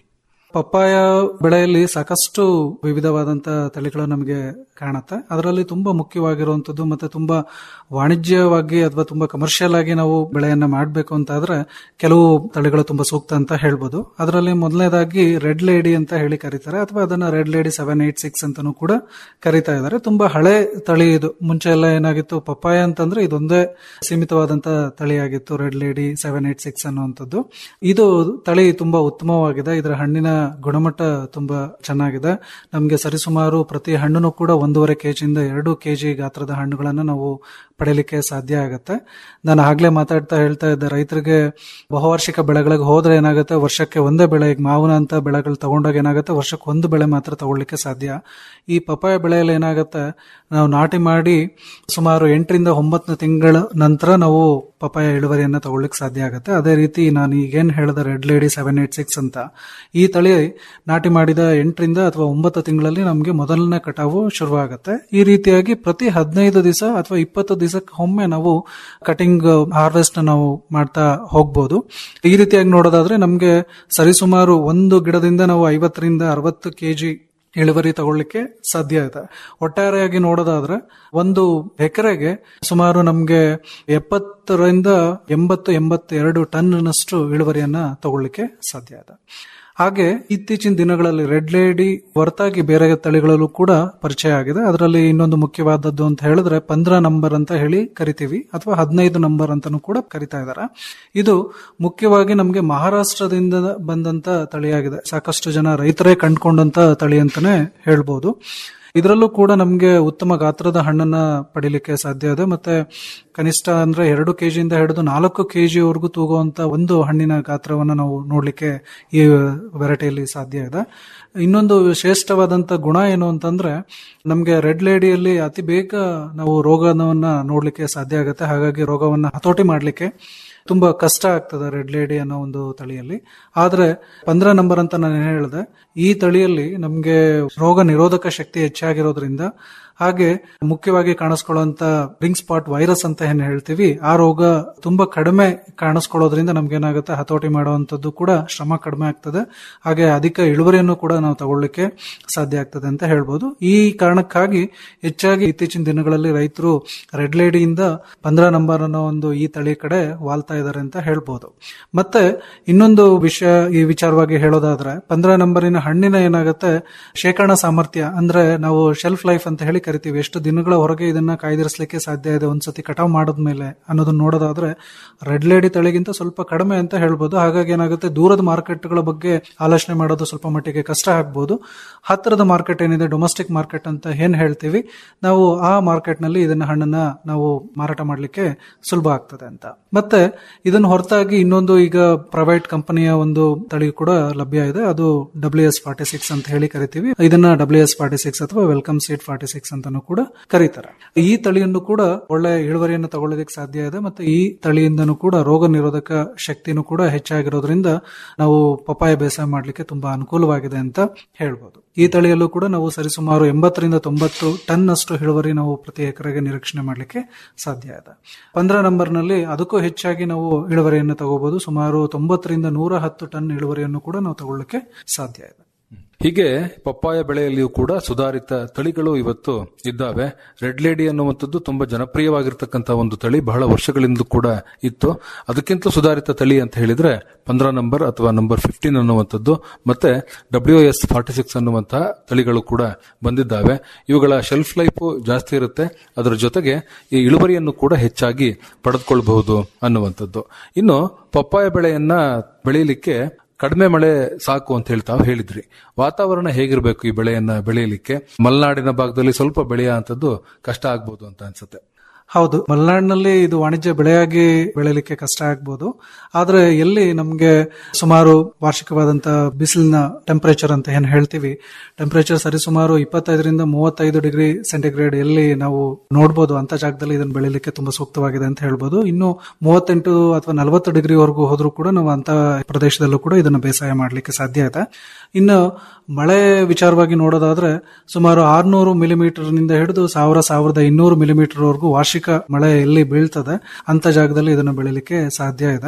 ಪಪ್ಪಾಯ ಬೆಳೆಯಲ್ಲಿ ಸಾಕಷ್ಟು ವಿವಿಧವಾದಂತ ತಳಿಗಳು ನಮಗೆ ಕಾಣುತ್ತೆ ಅದರಲ್ಲಿ ತುಂಬಾ ಮುಖ್ಯವಾಗಿರುವಂತದ್ದು ಮತ್ತೆ ತುಂಬಾ ವಾಣಿಜ್ಯವಾಗಿ ಅಥವಾ ತುಂಬಾ ಕಮರ್ಷಿಯಲ್ ಆಗಿ ನಾವು ಬೆಳೆಯನ್ನ ಮಾಡಬೇಕು ಅಂತ ಆದ್ರೆ ಕೆಲವು ತಳಿಗಳು ತುಂಬಾ ಸೂಕ್ತ ಅಂತ ಹೇಳ್ಬೋದು ಅದರಲ್ಲಿ ಮೊದಲನೇದಾಗಿ ರೆಡ್ ಲೇಡಿ ಅಂತ ಹೇಳಿ ಕರೀತಾರೆ ಅಥವಾ ಅದನ್ನ red lady seven eight six ಅಂತಾನೂ ಕೂಡ ಕರೀತಾ ಇದ್ದಾರೆ ತುಂಬಾ ಹಳೆ ತಳಿ ಇದು ಮುಂಚೆ ಎಲ್ಲ ಏನಾಗಿತ್ತು ಪಪ್ಪಾಯ ಅಂತಂದ್ರೆ ಇದೊಂದೇ ಸೀಮಿತವಾದಂತ ತಳಿಯಾಗಿತ್ತು red lady seven eight six ಅನ್ನುವಂಥದ್ದು ಇದು ತಳಿ ತುಂಬಾ ಉತ್ತಮವಾಗಿದೆ ಇದರ ಹಣ್ಣಿನ ಗುಣಮಟ್ಟ ತುಂಬಾ ಚೆನ್ನಾಗಿದೆ ನಮಗೆ ಸರಿಸುಮಾರು ಪ್ರತಿ ಹಣ್ಣನ್ನು ಕೂಡ ಒಂದೂವರೆ ಕೆಜಿಯಿಂದ ಎರಡು ಕೆಜಿ ಗಾತ್ರದ ಹಣ್ಣುಗಳನ್ನು ನಾವು ಪಡೆಯಲಿಕ್ಕೆ ಸಾಧ್ಯ ಆಗುತ್ತೆ ನಾನು ಆಗ್ಲೇ ಮಾತಾಡ್ತಾ ಹೇಳ್ತಾ ಇದ್ದೆ ರೈತರಿಗೆ ಬಹುವಾರ್ಷಿಕ ಬೆಳೆಗಳಿಗೆ ಹೋದ್ರೆ ಏನಾಗುತ್ತೆ ವರ್ಷಕ್ಕೆ ಒಂದೇ ಬೆಳೆ ಈಗ ಮಾವಿನ ಅಂತ ಬೆಳೆಗಳು ತಗೊಂಡಾಗ ಏನಾಗುತ್ತೆ ವರ್ಷಕ್ಕೆ ಒಂದು ಬೆಳೆ ಮಾತ್ರ ತಗೊಳ್ಳಿಕ್ಕೆ ಸಾಧ್ಯ ಈ ಪಪಾಯ ಬೆಳೆಯಲ್ಲಿ ಏನಾಗುತ್ತೆ ನಾವು ನಾಟಿ ಮಾಡಿ ಸುಮಾರು ಎಂಟರಿಂದ ಒಂಬತ್ತು ತಿಂಗಳ ನಂತರ ನಾವು ಪಪಾಯ ಇಳುವರಿಯನ್ನ ತಗೊಳ್ಳಿಕ್ಕೆ ಸಾಧ್ಯ ಆಗುತ್ತೆ ಅದೇ ರೀತಿ ನಾನು ಈಗೇನು ಹೇಳಿದ red lady seven eight six ಅಂತ ಈ ತಳಿ ನಾಟಿ ಮಾಡಿದ ಎಂಟರಿಂದ ಅಥವಾ ಒಂಬತ್ತು ತಿಂಗಳಲ್ಲಿ ನಮಗೆ ಮೊದಲನೇ ಕಟಾವು ಶುರುವಾಗುತ್ತೆ ಈ ರೀತಿಯಾಗಿ ಪ್ರತಿ ಹದಿನೈದು ದಿವಸ ಅಥವಾ ಇಪ್ಪತ್ತು ದಿವಸಕ್ಕೆ ಒಮ್ಮೆ ನಾವು ಕಟಿಂಗ್ ಹಾರ್ವೆಸ್ಟ್ ನಾವು ಮಾಡ್ತಾ ಹೋಗ್ಬೋದು ಈ ರೀತಿಯಾಗಿ ನೋಡೋದಾದ್ರೆ ನಮಗೆ ಸರಿಸುಮಾರು ಒಂದು ಗಿಡದಿಂದ ನಾವು ಐವತ್ತರಿಂದ ಅರವತ್ತು ಕೆಜಿ ಇಳುವರಿ ತಗೊಳ್ಳಿಕ್ಕೆ ಸಾಧ್ಯ ಇದೆ ಒಟ್ಟಾರೆಯಾಗಿ ನೋಡೋದಾದ್ರೆ ಒಂದು ಎಕರೆಗೆ ಸುಮಾರು ನಮಗೆ ಎಪ್ಪತ್ತರಿಂದ ಎಂಬತ್ತು ಎಂಬತ್ತೆರಡು ಟನ್ನಷ್ಟು ಇಳುವರಿಯನ್ನ ತಗೊಳ್ಳಿಕ್ಕೆ ಸಾಧ್ಯ ಇದೆ ಹಾಗೆ ಇತ್ತೀಚಿನ ದಿನಗಳಲ್ಲಿ ರೆಡ್ ಲೇಡಿ ಹೊರತಾಗಿ ಬೇರೆ ತಳಿಗಳಲ್ಲೂ ಕೂಡ ಪರಿಚಯ ಆಗಿದೆ ಅದರಲ್ಲಿ ಇನ್ನೊಂದು ಮುಖ್ಯವಾದದ್ದು ಅಂತ ಹೇಳಿದ್ರೆ ಪಂದ್ರ ನಂಬರ್ ಅಂತ ಹೇಳಿ ಕರಿತೀವಿ ಅಥವಾ ಹದಿನೈದು ನಂಬರ್ ಅಂತಾನೂ ಕೂಡ ಕರಿತಾ ಇದ್ದಾರೆ ಇದು ಮುಖ್ಯವಾಗಿ ನಮಗೆ ಮಹಾರಾಷ್ಟ್ರದಿಂದ ಬಂದಂತ ತಳಿಯಾಗಿದೆ ಸಾಕಷ್ಟು ಜನ ರೈತರೇ ಕಂಡುಕೊಂಡಂತ ತಳಿ ಅಂತಾನೆ ಹೇಳ್ಬೋದು ಇದರಲ್ಲೂ ಕೂಡ ನಮಗೆ ಉತ್ತಮ ಗಾತ್ರದ ಹಣ್ಣನ್ನ ಪಡಿಲಿಕ್ಕೆ ಸಾಧ್ಯ ಇದೆ ಮತ್ತೆ ಕನಿಷ್ಠ ಅಂದ್ರೆ ಎರಡು ಕೆಜಿಯಿಂದ ಹಿಡಿದು ನಾಲ್ಕು ಕೆಜಿವರೆಗೂ ತೂಗುವಂತ ಒಂದು ಹಣ್ಣಿನ ಗಾತ್ರವನ್ನು ನಾವು ನೋಡ್ಲಿಕ್ಕೆ ಈ ವೆರೈಟಿಯಲ್ಲಿ ಸಾಧ್ಯ ಇದೆ ಇನ್ನೊಂದು ಶ್ರೇಷ್ಠವಾದಂತ ಗುಣ ಏನು ಅಂತಂದ್ರೆ ನಮಗೆ ರೆಡ್ ಲೇಡಿಯಲ್ಲಿ ಅತಿ ಬೇಗ ನಾವು ರೋಗವನ್ನ ನೋಡ್ಲಿಕ್ಕೆ ಸಾಧ್ಯ ಆಗುತ್ತೆ ಹಾಗಾಗಿ ರೋಗವನ್ನ ಹತೋಟಿ ಮಾಡ್ಲಿಕ್ಕೆ ತುಂಬಾ ಕಷ್ಟ ಆಗ್ತದೆ ರೆಡ್ ಲೇಡಿ ಅನ್ನೋ ಒಂದು ತಳಿಯಲ್ಲಿ ಆದ್ರೆ ಪಂದ್ರ ನಂಬರ್ ಅಂತ ನಾನು ಹೇಳಿದೆ ಈ ತಳಿಯಲ್ಲಿ ನಮಗೆ ರೋಗ ನಿರೋಧಕ ಶಕ್ತಿ ಹೆಚ್ಚಾಗಿರೋದ್ರಿಂದ ಹಾಗೆ ಮುಖ್ಯವಾಗಿ ಕಾಣಿಸ್ಕೊಳ್ಳುವಂತ ರಿಂಗ್ ಸ್ಪಾಟ್ ವೈರಸ್ ಅಂತ ಏನ್ ಹೇಳ್ತೀವಿ ಆ ರೋಗ ತುಂಬಾ ಕಡಿಮೆ ಕಾಣಿಸ್ಕೊಳ್ಳೋದ್ರಿಂದ ನಮ್ಗೆ ಏನಾಗುತ್ತೆ ಹತೋಟಿ ಮಾಡುವಂತದ್ದು ಕೂಡ ಶ್ರಮ ಕಡಿಮೆ ಆಗ್ತದೆ ಹಾಗೆ ಅಧಿಕ ಇಳುವರಿಯನ್ನು ಕೂಡ ನಾವು ತಗೊಳ್ಳಿಕ್ಕೆ ಸಾಧ್ಯ ಆಗ್ತದೆ ಅಂತ ಹೇಳ್ಬೋದು ಈ ಕಾರಣಕ್ಕಾಗಿ ಹೆಚ್ಚಾಗಿ ಇತ್ತೀಚಿನ ದಿನಗಳಲ್ಲಿ ರೈತರು ರೆಡ್ ಲೇಡಿಯಿಂದ ಪಂದ್ರ ನಂಬರ್ ಅನ್ನೋ ಒಂದು ಈ ತಳಿ ಕಡೆ ವಾಲ್ತಾ ಇದ್ದಾರೆ ಅಂತ ಹೇಳ್ಬೋದು ಮತ್ತೆ ಇನ್ನೊಂದು ವಿಷಯ ಈ ವಿಚಾರವಾಗಿ ಹೇಳೋದಾದ್ರೆ ಪಂದ್ರ ನಂಬರಿನ ಹಣ್ಣಿನ ಏನಾಗುತ್ತೆ ಶೇಖರಣಾ ಸಾಮರ್ಥ್ಯ ಅಂದ್ರೆ ನಾವು ಶೆಲ್ಫ್ ಲೈಫ್ ಅಂತ ಹೇಳಿ ಕರಿತೀವಿ ಎಷ್ಟು ದಿನಗಳ ಹೊರಗೆ ಇದನ್ನ ಕಾಯ್ದಿರಿಸಲಿಕ್ಕೆ ಸಾಧ್ಯ ಇದೆ ಒಂದ್ಸತಿ ಕಟಾವ್ ಮಾಡಿದ್ಮೇಲೆ ಅನ್ನೋದನ್ನ ನೋಡೋದಾದ್ರೆ ರೆಡ್ ಲೇಡಿ ತಳಿಗಿಂತ ಸ್ವಲ್ಪ ಕಡಿಮೆ ಅಂತ ಹೇಳ್ಬೋದು ಹಾಗಾಗಿ ಏನಾಗುತ್ತೆ ದೂರದ ಮಾರ್ಕೆಟ್ಗಳ ಬಗ್ಗೆ ಆಲೋಚನೆ ಮಾಡೋದು ಸ್ವಲ್ಪ ಮಟ್ಟಿಗೆ ಕಷ್ಟ ಆಗ್ಬೋದು ಹತ್ತಿರದ ಮಾರ್ಕೆಟ್ ಏನಿದೆ ಡೊಮೆಸ್ಟಿಕ್ ಮಾರ್ಕೆಟ್ ಅಂತ ಏನ್ ಹೇಳ್ತೀವಿ ನಾವು ಆ ಮಾರ್ಕೆಟ್ ನಲ್ಲಿ ಇದನ್ನ ಹಣ್ಣನ್ನ ನಾವು ಮಾರಾಟ ಮಾಡ್ಲಿಕ್ಕೆ ಸುಲಭ ಆಗ್ತದೆ ಅಂತ ಮತ್ತೆ ಇದನ್ನ ಹೊರತಾಗಿ ಇನ್ನೊಂದು ಈಗ ಪ್ರೈವೇಟ್ ಕಂಪನಿಯ ಒಂದು ತಳಿ ಕೂಡ ಲಭ್ಯ ಇದೆ ಅದು ಡಬ್ಲ್ಯೂ ಎಸ್ ಫಾರ್ಟಿ ಸಿಕ್ಸ್ ಅಂತ ಹೇಳಿ ಕರಿತೀವಿ ಇದನ್ನ ಡಬ್ಲ್ಯೂ ಎಸ್ ಫಾರ್ಟಿ ಸಿಕ್ಸ್ ಅಥವಾ ವೆಲ್ಕಮ್ ಸೀಟ್ ಫಾರ್ಟಿ ಸಿಕ್ಸ್ ಅಂತಾನು ಕೂಡ ಕರೀತಾರೆ ಈ ತಳಿಯನ್ನು ಕೂಡ ಒಳ್ಳೆ ಇಳುವರಿಯನ್ನು ತಗೊಳ್ಳೋದಕ್ಕೆ ಸಾಧ್ಯ ಇದೆ ಮತ್ತೆ ಈ ತಳಿಯಿಂದನೂ ಕೂಡ ರೋಗ ನಿರೋಧಕ ಶಕ್ತಿನೂ ಕೂಡ ಹೆಚ್ಚಾಗಿರೋದ್ರಿಂದ ನಾವು ಪಪಾಯ ಬೇಸಾಯ ಮಾಡ್ಲಿಕ್ಕೆ ತುಂಬಾ ಅನುಕೂಲವಾಗಿದೆ ಅಂತ ಹೇಳ್ಬೋದು ಈ ತಳಿಯಲ್ಲೂ ಕೂಡ ನಾವು ಸರಿಸುಮಾರು ಎಂಬತ್ತರಿಂದ ತೊಂಬತ್ತು ಟನ್ ಅಷ್ಟು ಇಳುವರಿ ನಾವು ಪ್ರತಿ ಎಕರೆಗೆ ನಿರೀಕ್ಷಣೆ ಮಾಡಲಿಕ್ಕೆ ಸಾಧ್ಯ ಇದೆ ಪಂದ್ರ ನಂಬರ್ ನಲ್ಲಿ ಅದಕ್ಕೂ ಹೆಚ್ಚಾಗಿ ನಾವು ಇಳುವರಿಯನ್ನು ತಗೋಬಹುದು ಸುಮಾರು ತೊಂಬತ್ತರಿಂದ ನೂರ ಹತ್ತು ಟನ್ ಇಳುವರಿಯನ್ನು ಕೂಡ ನಾವು ತಗೊಳ್ಳಿಕ್ಕೆ ಸಾಧ್ಯ ಇದೆ ಹೀಗೆ ಪಪ್ಪಾಯ ಬೆಳೆಯಲ್ಲಿಯೂ ಕೂಡ ಸುಧಾರಿತ ತಳಿಗಳು ಇವತ್ತು ಇದ್ದಾವೆ ರೆಡ್ ಲೇಡಿ ಅನ್ನುವಂಥದ್ದು ತುಂಬಾ ಜನಪ್ರಿಯವಾಗಿರ್ತಕ್ಕಂಥ ಒಂದು ತಳಿ ಬಹಳ ವರ್ಷಗಳಿಂದ ಕೂಡ ಇತ್ತು ಅದಕ್ಕಿಂತ ಸುಧಾರಿತ ತಳಿ ಅಂತ ಹೇಳಿದ್ರೆ ಪಂದ್ರ ನಂಬರ್ ಅಥವಾ ನಂಬರ್ ಫಿಫ್ಟೀನ್ ಅನ್ನುವಂಥದ್ದು ಮತ್ತೆ ಡಬ್ಲ್ಯೂ ಎಸ್ ಫಾರ್ಟಿ ಸಿಕ್ಸ್ ಅನ್ನುವಂತಹ ತಳಿಗಳು ಕೂಡ ಬಂದಿದ್ದಾವೆ ಇವುಗಳ ಶೆಲ್ಫ್ ಲೈಫ್ ಜಾಸ್ತಿ ಇರುತ್ತೆ ಅದರ ಜೊತೆಗೆ ಈ ಇಳುವರಿಯನ್ನು ಕೂಡ ಹೆಚ್ಚಾಗಿ ಪಡೆದುಕೊಳ್ಬಹುದು ಅನ್ನುವಂಥದ್ದು ಇನ್ನು ಪಪ್ಪಾಯ ಬೆಳೆಯನ್ನ ಬೆಳೆಯಲಿಕ್ಕೆ ಕಡಿಮೆ ಮಳೆ ಸಾಕು ಅಂತ ಹೇಳಿ ತಾವು ಹೇಳಿದ್ರಿ ವಾತಾವರಣ ಹೇಗಿರಬೇಕು ಈ ಬೆಳೆಯನ್ನ ಬೆಳೆಯಲಿಕ್ಕೆ ಮಲೆನಾಡಿನ ಭಾಗದಲ್ಲಿ ಸ್ವಲ್ಪ ಬೆಳೆಯ ಅಂತದ್ದು ಕಷ್ಟ ಆಗ್ಬೋದು ಅಂತ ಅನ್ಸುತ್ತೆ ಹೌದು ಮಲೆನಾಡಿನಲ್ಲಿ ಇದು ವಾಣಿಜ್ಯ ಬೆಳೆಯಾಗಿ ಬೆಳೆಯಲಿಕ್ಕೆ ಕಷ್ಟ ಆಗ್ಬೋದು ಆದ್ರೆ ಎಲ್ಲಿ ನಮ್ಗೆ ಸುಮಾರು ವಾರ್ಷಿಕವಾದಂತ ಬಿಸಿಲಿನ ಟೆಂಪರೇಚರ್ ಅಂತ ಏನ್ ಹೇಳ್ತೀವಿ ಟೆಂಪರೇಚರ್ ಸರಿಸುಮಾರು ಇಪ್ಪತ್ತೈದರಿಂದ ಮೂವತ್ತೈದು ಡಿಗ್ರಿ ಸೆಂಟಿಗ್ರೇಡ್ ಎಲ್ಲಿ ನಾವು ನೋಡ್ಬೋದು ಅಂತ ಜಾಗದಲ್ಲಿ ಇದನ್ನು ಬೆಳೆಯಲಿಕ್ಕೆ ತುಂಬಾ ಸೂಕ್ತವಾಗಿದೆ ಅಂತ ಹೇಳ್ಬೋದು ಇನ್ನು ಮೂವತ್ತೆಂಟು ಅಥವಾ ನಲವತ್ತು ಡಿಗ್ರಿವರೆಗೂ ಹೋದ್ರೂ ಕೂಡ ನಾವು ಅಂತ ಪ್ರದೇಶದಲ್ಲೂ ಕೂಡ ಇದನ್ನು ಬೇಸಾಯ ಮಾಡಲಿಕ್ಕೆ ಸಾಧ್ಯ ಇದೆ ಇನ್ನು ಮಳೆ ವಿಚಾರವಾಗಿ ನೋಡೋದಾದ್ರೆ ಸುಮಾರು ಆರ್ನೂರು ಮಿಲಿಮೀಟರ್ ನಿಂದ ಹಿಡಿದು ಸಾವಿರ ಸಾವಿರದ ಇನ್ನೂರು ಮಿಲಿಮೀಟರ್ ವರೆಗೂ ವಾರ್ಷಿಕ ಮಳೆ ಎಲ್ಲಿ ಬೀಳ್ತದೆ ಅಂತ ಜಾಗದಲ್ಲಿ ಇದನ್ನು ಬೆಳಿಲಿಕ್ಕೆ ಸಾಧ್ಯ ಇದೆ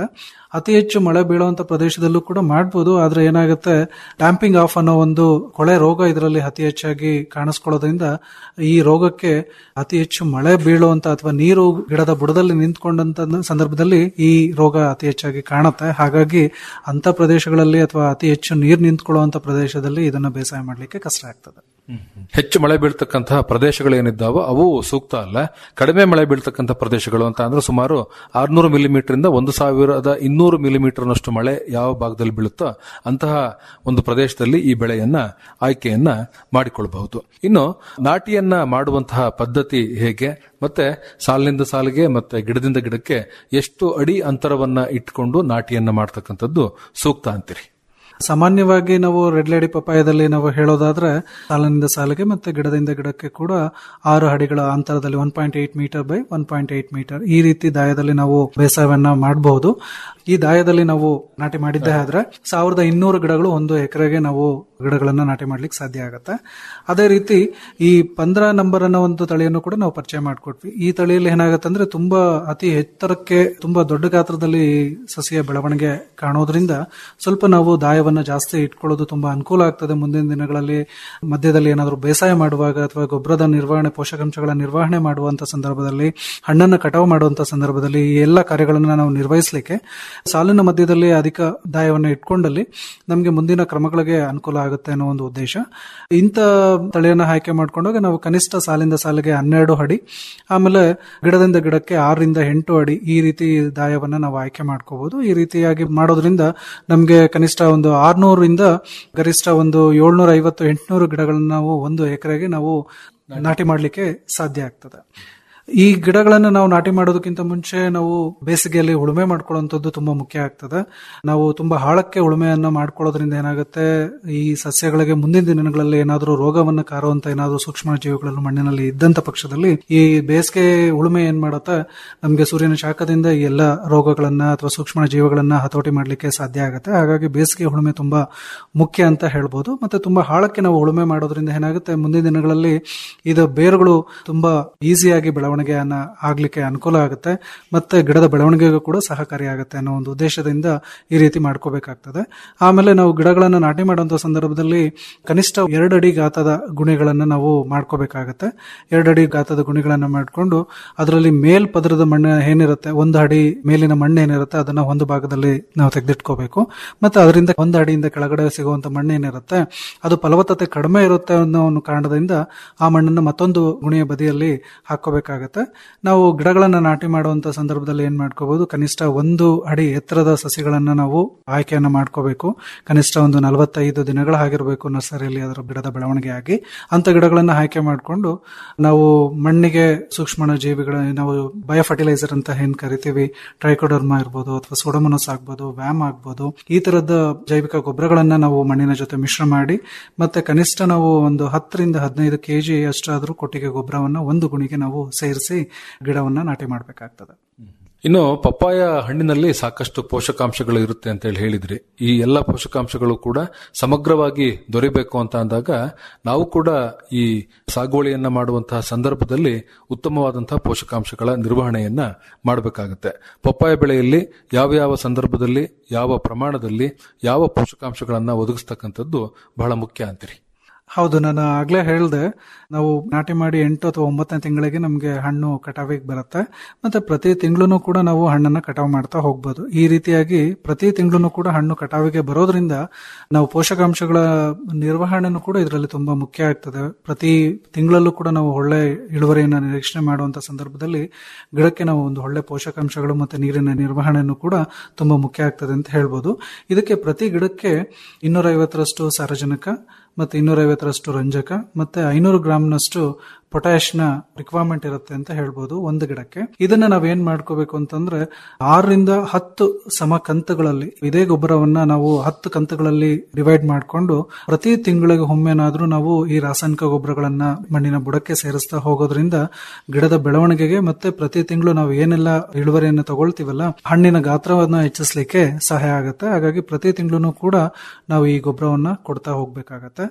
ಅತಿ ಹೆಚ್ಚು ಮಳೆ ಬೀಳುವಂತ ಪ್ರದೇಶದಲ್ಲೂ ಕೂಡ ಮಾಡ್ಬೋದು ಆದ್ರೆ ಏನಾಗುತ್ತೆ ಡ್ಯಾಂಪಿಂಗ್ ಆಫ್ ಅನ್ನೋ ಒಂದು ಕೊಳೆ ರೋಗ ಇದರಲ್ಲಿ ಅತಿ ಹೆಚ್ಚಾಗಿ ಕಾಣಿಸ್ಕೊಳ್ಳೋದ್ರಿಂದ ಈ ರೋಗಕ್ಕೆ ಅತಿ ಹೆಚ್ಚು ಮಳೆ ಬೀಳುವಂತ ಅಥವಾ ನೀರು ಗಿಡದ ಬುಡದಲ್ಲಿ ನಿಂತ್ಕೊಂಡಂತ ಸಂದರ್ಭದಲ್ಲಿ ಈ ರೋಗ ಅತಿ ಹೆಚ್ಚಾಗಿ ಕಾಣುತ್ತೆ ಹಾಗಾಗಿ ಅಂತ ಪ್ರದೇಶಗಳಲ್ಲಿ ಅಥವಾ ಅತಿ ಹೆಚ್ಚು ನೀರು ನಿಂತ್ಕೊಳ್ಳುವಂತ ಪ್ರದೇಶದಲ್ಲಿ ಇದನ್ನ ಬೇಸಾಯ ಮಾಡ್ಲಿಕ್ಕೆ ಕಷ್ಟ ಆಗ್ತದೆ ಹೆಚ್ಚು ಮಳೆ ಬೀಳ್ತಕ್ಕಂತಹ ಪ್ರದೇಶಗಳೇನಿದ್ದಾವೋ ಅವು ಸೂಕ್ತ ಅಲ್ಲ ಕಡಿಮೆ ಮಳೆ ಬೀಳ್ತಕ್ಕಂಥ ಪ್ರದೇಶಗಳು ಅಂತ ಅಂದ್ರೆ ಸುಮಾರು ಆರ್ನೂರು ಮಿಲಿಮೀಟರ್ ಇಂದ ಒಂದು ಸಾವಿರದ ಇನ್ನೂರು ಮಿಲಿಮೀಟರ್ನಷ್ಟು ಮಳೆ ಯಾವ ಭಾಗದಲ್ಲಿ ಬೀಳುತ್ತೋ ಅಂತಹ ಒಂದು ಪ್ರದೇಶದಲ್ಲಿ ಈ ಬೆಳೆಯನ್ನ ಆಯ್ಕೆಯನ್ನ ಮಾಡಿಕೊಳ್ಬಹುದು ಇನ್ನು ನಾಟಿಯನ್ನ ಮಾಡುವಂತಹ ಪದ್ಧತಿ ಹೇಗೆ ಮತ್ತೆ ಸಾಲಿನಿಂದ ಸಾಲಿಗೆ ಮತ್ತೆ ಗಿಡದಿಂದ ಗಿಡಕ್ಕೆ ಎಷ್ಟು ಅಡಿ ಅಂತರವನ್ನ ಇಟ್ಕೊಂಡು ನಾಟಿಯನ್ನ ಮಾಡ್ತಕ್ಕಂಥದ್ದು ಸೂಕ್ತ ಅಂತೀರಿ ಸಾಮಾನ್ಯವಾಗಿ ನಾವು ರೆಡ್ ಲೇಡಿ ಪಪ್ಪಾಯದಲ್ಲಿ ನಾವು ಹೇಳೋದಾದ್ರೆ ಸಾಲಿನಿಂದ ಸಾಲಿಗೆ ಮತ್ತೆ ಗಿಡದಿಂದ ಗಿಡಕ್ಕೆ ಕೂಡ ಆರು ಅಡಿಗಳ ಅಂತರದಲ್ಲಿ one point eight metre by one point eight metre ಈ ರೀತಿ ದಾಯದಲ್ಲಿ ನಾವು ಬೇಸಾಯವನ್ನ ಮಾಡಬಹುದು ಈ ದಾಯದಲ್ಲಿ ನಾವು ನಾಟಿ ಮಾಡಿದ್ದೇ ಆದ್ರೆ ಸಾವಿರದ ಇನ್ನೂರು ಗಿಡಗಳು ಒಂದು ಎಕರೆಗೆ ನಾವು ಗಿಡಗಳನ್ನ ನಾಟಿ ಮಾಡ್ಲಿಕ್ಕೆ ಸಾಧ್ಯ ಆಗುತ್ತೆ ಅದೇ ರೀತಿ ಈ ಪಂದ್ರ ನಂಬರ್ ಅನ್ನೋ ಒಂದು ತಳಿಯನ್ನು ಕೂಡ ನಾವು ಪರಿಚಯ ಮಾಡಿಕೊಟ್ವಿ ಈ ತಳಿಯಲ್ಲಿ ಏನಾಗುತ್ತೆ ಅಂದ್ರೆ ತುಂಬಾ ಅತಿ ಎತ್ತರಕ್ಕೆ ತುಂಬಾ ದೊಡ್ಡ ಗಾತ್ರದಲ್ಲಿ ಸಸಿಯ ಬೆಳವಣಿಗೆ ಕಾಣೋದ್ರಿಂದ ಸ್ವಲ್ಪ ನಾವು ದಾಯವನ್ನ ಜಾಸ್ತಿ ಇಟ್ಕೊಳ್ಳೋದು ತುಂಬಾ ಅನುಕೂಲ ಆಗ್ತದೆ ಮುಂದಿನ ದಿನಗಳಲ್ಲಿ ಮಧ್ಯದಲ್ಲಿ ಏನಾದರೂ ಬೇಸಾಯ ಮಾಡುವಾಗ ಅಥವಾ ಗೊಬ್ಬರದ ನಿರ್ವಹಣೆ ಪೋಷಕಾಂಶಗಳ ನಿರ್ವಹಣೆ ಮಾಡುವಂತ ಸಂದರ್ಭದಲ್ಲಿ ಹಣ್ಣನ್ನು ಕಟಾವು ಮಾಡುವಂತ ಸಂದರ್ಭದಲ್ಲಿ ಈ ಎಲ್ಲ ಕಾರ್ಯಗಳನ್ನ ನಾವು ನಿರ್ವಹಿಸಲಿಕ್ಕೆ ಸಾಲಿನ ಮಧ್ಯದಲ್ಲಿ ಅಧಿಕ ದಾಯವನ್ನು ಇಟ್ಕೊಂಡಲ್ಲಿ ನಮಗೆ ಮುಂದಿನ ಕ್ರಮಗಳಿಗೆ ಅನುಕೂಲ ಆಗುತ್ತೆ ಅನ್ನೋ ಒಂದು ಉದ್ದೇಶ ಇಂಥ ತಳಿಯನ್ನ ಆಯ್ಕೆ ಮಾಡ್ಕೊಂಡಾಗ ನಾವು ಕನಿಷ್ಠ ಸಾಲಿಂದ ಸಾಲಿಗೆ ಹನ್ನೆರಡು ಅಡಿ ಆಮೇಲೆ ಗಿಡದಿಂದ ಗಿಡಕ್ಕೆ ಆರರಿಂದ ಎಂಟು ಅಡಿ ಈ ರೀತಿ ದಾಯವನ್ನ ನಾವು ಆಯ್ಕೆ ಮಾಡ್ಕೋಬಹುದು ಈ ರೀತಿಯಾಗಿ ಮಾಡೋದ್ರಿಂದ ನಮಗೆ ಕನಿಷ್ಠ ಒಂದು ಆರ್ನೂರಿಂದ ಗರಿಷ್ಠ ಒಂದು ಏಳ್ನೂರ ಐವತ್ತು ಎಂಟುನೂರು ಗಿಡಗಳನ್ನ ನಾವು ಒಂದು ಎಕರೆಗೆ ನಾವು ನಾಟಿ ಮಾಡಲಿಕ್ಕೆ ಸಾಧ್ಯ ಆಗ್ತದೆ ಈ ಗಿಡಗಳನ್ನು ನಾವು ನಾಟಿ ಮಾಡೋದಕ್ಕಿಂತ ಮುಂಚೆ ನಾವು ಬೇಸಿಗೆಯಲ್ಲಿ ಉಳುಮೆ ಮಾಡ್ಕೊಳ್ಳುವಂಥದ್ದು ತುಂಬಾ ಮುಖ್ಯ ಆಗ್ತದೆ ನಾವು ತುಂಬಾ ಆಳಕ್ಕೆ ಉಳುಮೆಯನ್ನ ಮಾಡ್ಕೊಳ್ಳೋದ್ರಿಂದ ಏನಾಗುತ್ತೆ ಈ ಸಸ್ಯಗಳಿಗೆ ಮುಂದಿನ ದಿನಗಳಲ್ಲಿ ಏನಾದರೂ ರೋಗವನ್ನು ಕಾರುವಂತ ಏನಾದರೂ ಸೂಕ್ಷ್ಮ ಜೀವಿಗಳು ಮಣ್ಣಿನಲ್ಲಿ ಇದ್ದಂತ ಪಕ್ಷದಲ್ಲಿ ಈ ಬೇಸಿಗೆ ಉಳುಮೆ ಏನ್ ಮಾಡುತ್ತೆ ನಮಗೆ ಸೂರ್ಯನ ಶಾಖದಿಂದ ಈ ಎಲ್ಲ ರೋಗಗಳನ್ನ ಅಥವಾ ಸೂಕ್ಷ್ಮ ಜೀವಿಗಳನ್ನ ಹತೋಟಿ ಮಾಡಲಿಕ್ಕೆ ಸಾಧ್ಯ ಆಗುತ್ತೆ ಹಾಗಾಗಿ ಬೇಸಿಗೆ ಉಳುಮೆ ತುಂಬಾ ಮುಖ್ಯ ಅಂತ ಹೇಳ್ಬೋದು ಮತ್ತೆ ತುಂಬಾ ಆಳಕ್ಕೆ ನಾವು ಉಳುಮೆ ಮಾಡೋದ್ರಿಂದ ಏನಾಗುತ್ತೆ ಮುಂದಿನ ದಿನಗಳಲ್ಲಿ ಇದು ಬೇರುಗಳು ತುಂಬಾ ಈಸಿಯಾಗಿ ಬೆಳವಣಿಗೆ ಬೆಳವಣಿಗೆಯನ್ನ ಆಗ್ಲಿಕ್ಕೆ ಅನುಕೂಲ ಆಗುತ್ತೆ ಮತ್ತೆ ಗಿಡದ ಬೆಳವಣಿಗೆಗೂ ಕೂಡ ಸಹಕಾರಿಯಾಗುತ್ತೆ ಅನ್ನೋ ಒಂದು ಉದ್ದೇಶದಿಂದ ಈ ರೀತಿ ಮಾಡ್ಕೋಬೇಕಾಗ್ತದೆ ಆಮೇಲೆ ನಾವು ಗಿಡಗಳನ್ನ ನಾಟಿ ಮಾಡುವಂತ ಸಂದರ್ಭದಲ್ಲಿ ಕನಿಷ್ಠ ಎರಡು ಅಡಿ ಗಾತ್ರದ ಗುಣಿಗಳನ್ನ ನಾವು ಮಾಡ್ಕೋಬೇಕಾಗತ್ತೆ ಎರಡು ಅಡಿ ಗಾತ್ರದ ಗುಣಿಗಳನ್ನ ಮಾಡ್ಕೊಂಡು ಅದರಲ್ಲಿ ಮೇಲ್ ಪದರದ ಮಣ್ಣು ಏನಿರುತ್ತೆ ಒಂದು ಅಡಿ ಮೇಲಿನ ಮಣ್ಣು ಏನಿರುತ್ತೆ ಅದನ್ನ ಒಂದು ಭಾಗದಲ್ಲಿ ನಾವು ತೆಗೆದಿಟ್ಕೋಬೇಕು ಮತ್ತೆ ಅದರಿಂದ ಒಂದು ಅಡಿಯಿಂದ ಕೆಳಗಡೆ ಸಿಗುವಂತ ಮಣ್ಣು ಏನಿರುತ್ತೆ ಅದು ಫಲವತ್ತತೆ ಕಡಿಮೆ ಇರುತ್ತೆ ಅನ್ನೋ ಒಂದು ಕಾರಣದಿಂದ ಆ ಮಣ್ಣನ್ನು ಮತ್ತೊಂದು ಗುಣಿಯ ಬದಿಯಲ್ಲಿ ಹಾಕೋಬೇಕಾಗತ್ತೆ ನಾವು ಗಿಡಗಳನ್ನ ನಾಟಿ ಮಾಡುವಂತ ಸಂದರ್ಭದಲ್ಲಿ ಏನ್ ಮಾಡ್ಕೋಬಹುದು ಕನಿಷ್ಠ ಒಂದು ಅಡಿ ಎತ್ತರದ ಸಸಿಗಳನ್ನ ನಾವು ಆಯ್ಕೆಯನ್ನ ಮಾಡ್ಕೋಬೇಕು ಕನಿಷ್ಠ ಒಂದು ನಲವತ್ತೈದು ದಿನಗಳ ಆಗಿರಬೇಕು ನರ್ಸರಿಯಲ್ಲಿ ಅದರ ಗಿಡದ ಬೆಳವಣಿಗೆ ಆಗಿ ಅಂತ ಗಿಡಗಳನ್ನ ಆಯ್ಕೆ ಮಾಡಿಕೊಂಡು ನಾವು ಮಣ್ಣಿಗೆ ಸೂಕ್ಷ್ಮ ಜೀವಿಗಳ ನಾವು ಬಯೋ ಫರ್ಟಿಲೈಸರ್ ಅಂತ ಏನ್ ಕರಿತೀವಿ ಟ್ರೈಕೋಡರ್ಮಾ ಇರ್ಬೋದು ಅಥವಾ ಸೋಡಮೋನಸ್ ಆಗ್ಬೋದು ವ್ಯಾಮ್ ಆಗ್ಬೋದು ಈ ತರದ ಜೈವಿಕ ಗೊಬ್ಬರಗಳನ್ನ ನಾವು ಮಣ್ಣಿನ ಜೊತೆ ಮಿಶ್ರ ಮಾಡಿ ಮತ್ತೆ ಕನಿಷ್ಠ ನಾವು ಒಂದು ಹತ್ತರಿಂದ ಹದಿನೈದು ಕೆಜಿ ಅಷ್ಟಾದ್ರೂ ಕೊಟ್ಟಿಗೆ ಗೊಬ್ಬರವನ್ನ ಒಂದು ಗುಣಿಗೆ ನಾವು ಸೇರಿಸಿ ಗಿಡವನ್ನ ನಾಟಿ ಮಾಡಬೇಕಾಗ್ತದೆ ಇನ್ನು ಪಪ್ಪಾಯ ಹಣ್ಣಿನಲ್ಲಿ ಸಾಕಷ್ಟು ಪೋಷಕಾಂಶಗಳು ಇರುತ್ತೆ ಅಂತ ಹೇಳಿ ಹೇಳಿದ್ರಿ ಈ ಎಲ್ಲ ಪೋಷಕಾಂಶಗಳು ಕೂಡ ಸಮಗ್ರವಾಗಿ ದೊರೆಯಬೇಕು ಅಂತ ಅಂದಾಗ ನಾವು ಕೂಡ ಈ ಸಾಗುವಳಿಯನ್ನ ಮಾಡುವಂತಹ ಸಂದರ್ಭದಲ್ಲಿ ಉತ್ತಮವಾದಂತಹ ಪೋಷಕಾಂಶಗಳ ನಿರ್ವಹಣೆಯನ್ನ ಮಾಡಬೇಕಾಗುತ್ತೆ ಪಪ್ಪಾಯ ಬೆಳೆಯಲ್ಲಿ ಯಾವ ಯಾವ ಸಂದರ್ಭದಲ್ಲಿ ಯಾವ ಪ್ರಮಾಣದಲ್ಲಿ ಯಾವ ಪೋಷಕಾಂಶಗಳನ್ನ ಒದಗಿಸ್ತಕ್ಕಂಥದ್ದು ಬಹಳ ಮುಖ್ಯ ಅಂತೀರಿ ಹೌದು ನಾನು ಆಗ್ಲೇ ಹೇಳ್ದೆ ನಾವು ನಾಟಿ ಮಾಡಿ ಎಂಟು ಅಥವಾ ಒಂಬತ್ತನೇ ತಿಂಗಳಿಗೆ ನಮಗೆ ಹಣ್ಣು ಕಟಾವಿಗೆ ಬರುತ್ತೆ ಮತ್ತೆ ಪ್ರತಿ ತಿಂಗಳು ಕೂಡ ನಾವು ಹಣ್ಣನ್ನ ಕಟಾವು ಮಾಡ್ತಾ ಹೋಗ್ಬೋದು ಈ ರೀತಿಯಾಗಿ ಪ್ರತಿ ತಿಂಗಳು ಕೂಡ ಹಣ್ಣು ಕಟಾವಿಗೆ ಬರೋದ್ರಿಂದ ನಾವು ಪೋಷಕಾಂಶಗಳ ನಿರ್ವಹಣೆನೂ ಕೂಡ ಇದರಲ್ಲಿ ತುಂಬಾ ಮುಖ್ಯ ಆಗ್ತದೆ ಪ್ರತಿ ತಿಂಗಳಲ್ಲೂ ಕೂಡ ನಾವು ಒಳ್ಳೆ ಇಳುವರಿಯನ್ನು ನಿರೀಕ್ಷಣೆ ಮಾಡುವಂತ ಸಂದರ್ಭದಲ್ಲಿ ಗಿಡಕ್ಕೆ ನಾವು ಒಂದು ಒಳ್ಳೆ ಪೋಷಕಾಂಶಗಳು ಮತ್ತೆ ನೀರಿನ ನಿರ್ವಹಣೆಯನ್ನು ಕೂಡ ತುಂಬಾ ಮುಖ್ಯ ಆಗ್ತದೆ ಅಂತ ಹೇಳ್ಬೋದು ಇದಕ್ಕೆ ಪ್ರತಿ ಗಿಡಕ್ಕೆ ಇನ್ನೂರ ಐವತ್ತರಷ್ಟು ಸಾರಜನಕ ಮತ್ತೆ ಇನ್ನೂರ ಐವತ್ತರಷ್ಟು ರಂಜಕ ಮತ್ತೆ ಐನೂರು ಗ್ರಾಮ್ನಷ್ಟು ಪೊಟ್ಯಾಶ್ನ ರಿಕ್ವೈರ್ಮೆಂಟ್ ಇರುತ್ತೆ ಅಂತ ಹೇಳ್ಬೋದು ಒಂದು ಗಿಡಕ್ಕೆ ಇದನ್ನ ನಾವೇನ್ ಮಾಡ್ಕೋಬೇಕು ಅಂತಂದ್ರೆ ಆರರಿಂದ ಹತ್ತು ಸಮ ಕಂತುಗಳಲ್ಲಿ ಇದೇ ಗೊಬ್ಬರವನ್ನ ನಾವು ಹತ್ತು ಕಂತುಗಳಲ್ಲಿ ಡಿವೈಡ್ ಮಾಡಿಕೊಂಡು ಪ್ರತಿ ತಿಂಗಳಿಗೆ ಒಮ್ಮೆನಾದ್ರೂ ನಾವು ಈ ರಾಸಾಯನಿಕ ಗೊಬ್ಬರಗಳನ್ನ ಮಣ್ಣಿನ ಬುಡಕ್ಕೆ ಸೇರಿಸ್ತಾ ಹೋಗೋದ್ರಿಂದ ಗಿಡದ ಬೆಳವಣಿಗೆಗೆ ಮತ್ತೆ ಪ್ರತಿ ತಿಂಗಳು ನಾವು ಏನೆಲ್ಲ ಇಳುವರಿಯನ್ನು ತಗೊಳ್ತೀವಲ್ಲ ಹಣ್ಣಿನ ಗಾತ್ರವನ್ನ ಹೆಚ್ಚಿಸ್ಲಿಕ್ಕೆ ಸಹಾಯ ಆಗುತ್ತೆ ಹಾಗಾಗಿ ಪ್ರತಿ ತಿಂಗಳು ಕೂಡ ನಾವು ಈ ಗೊಬ್ಬರವನ್ನ ಕೊಡ್ತಾ ಹೋಗ್ಬೇಕಾಗತ್ತೆ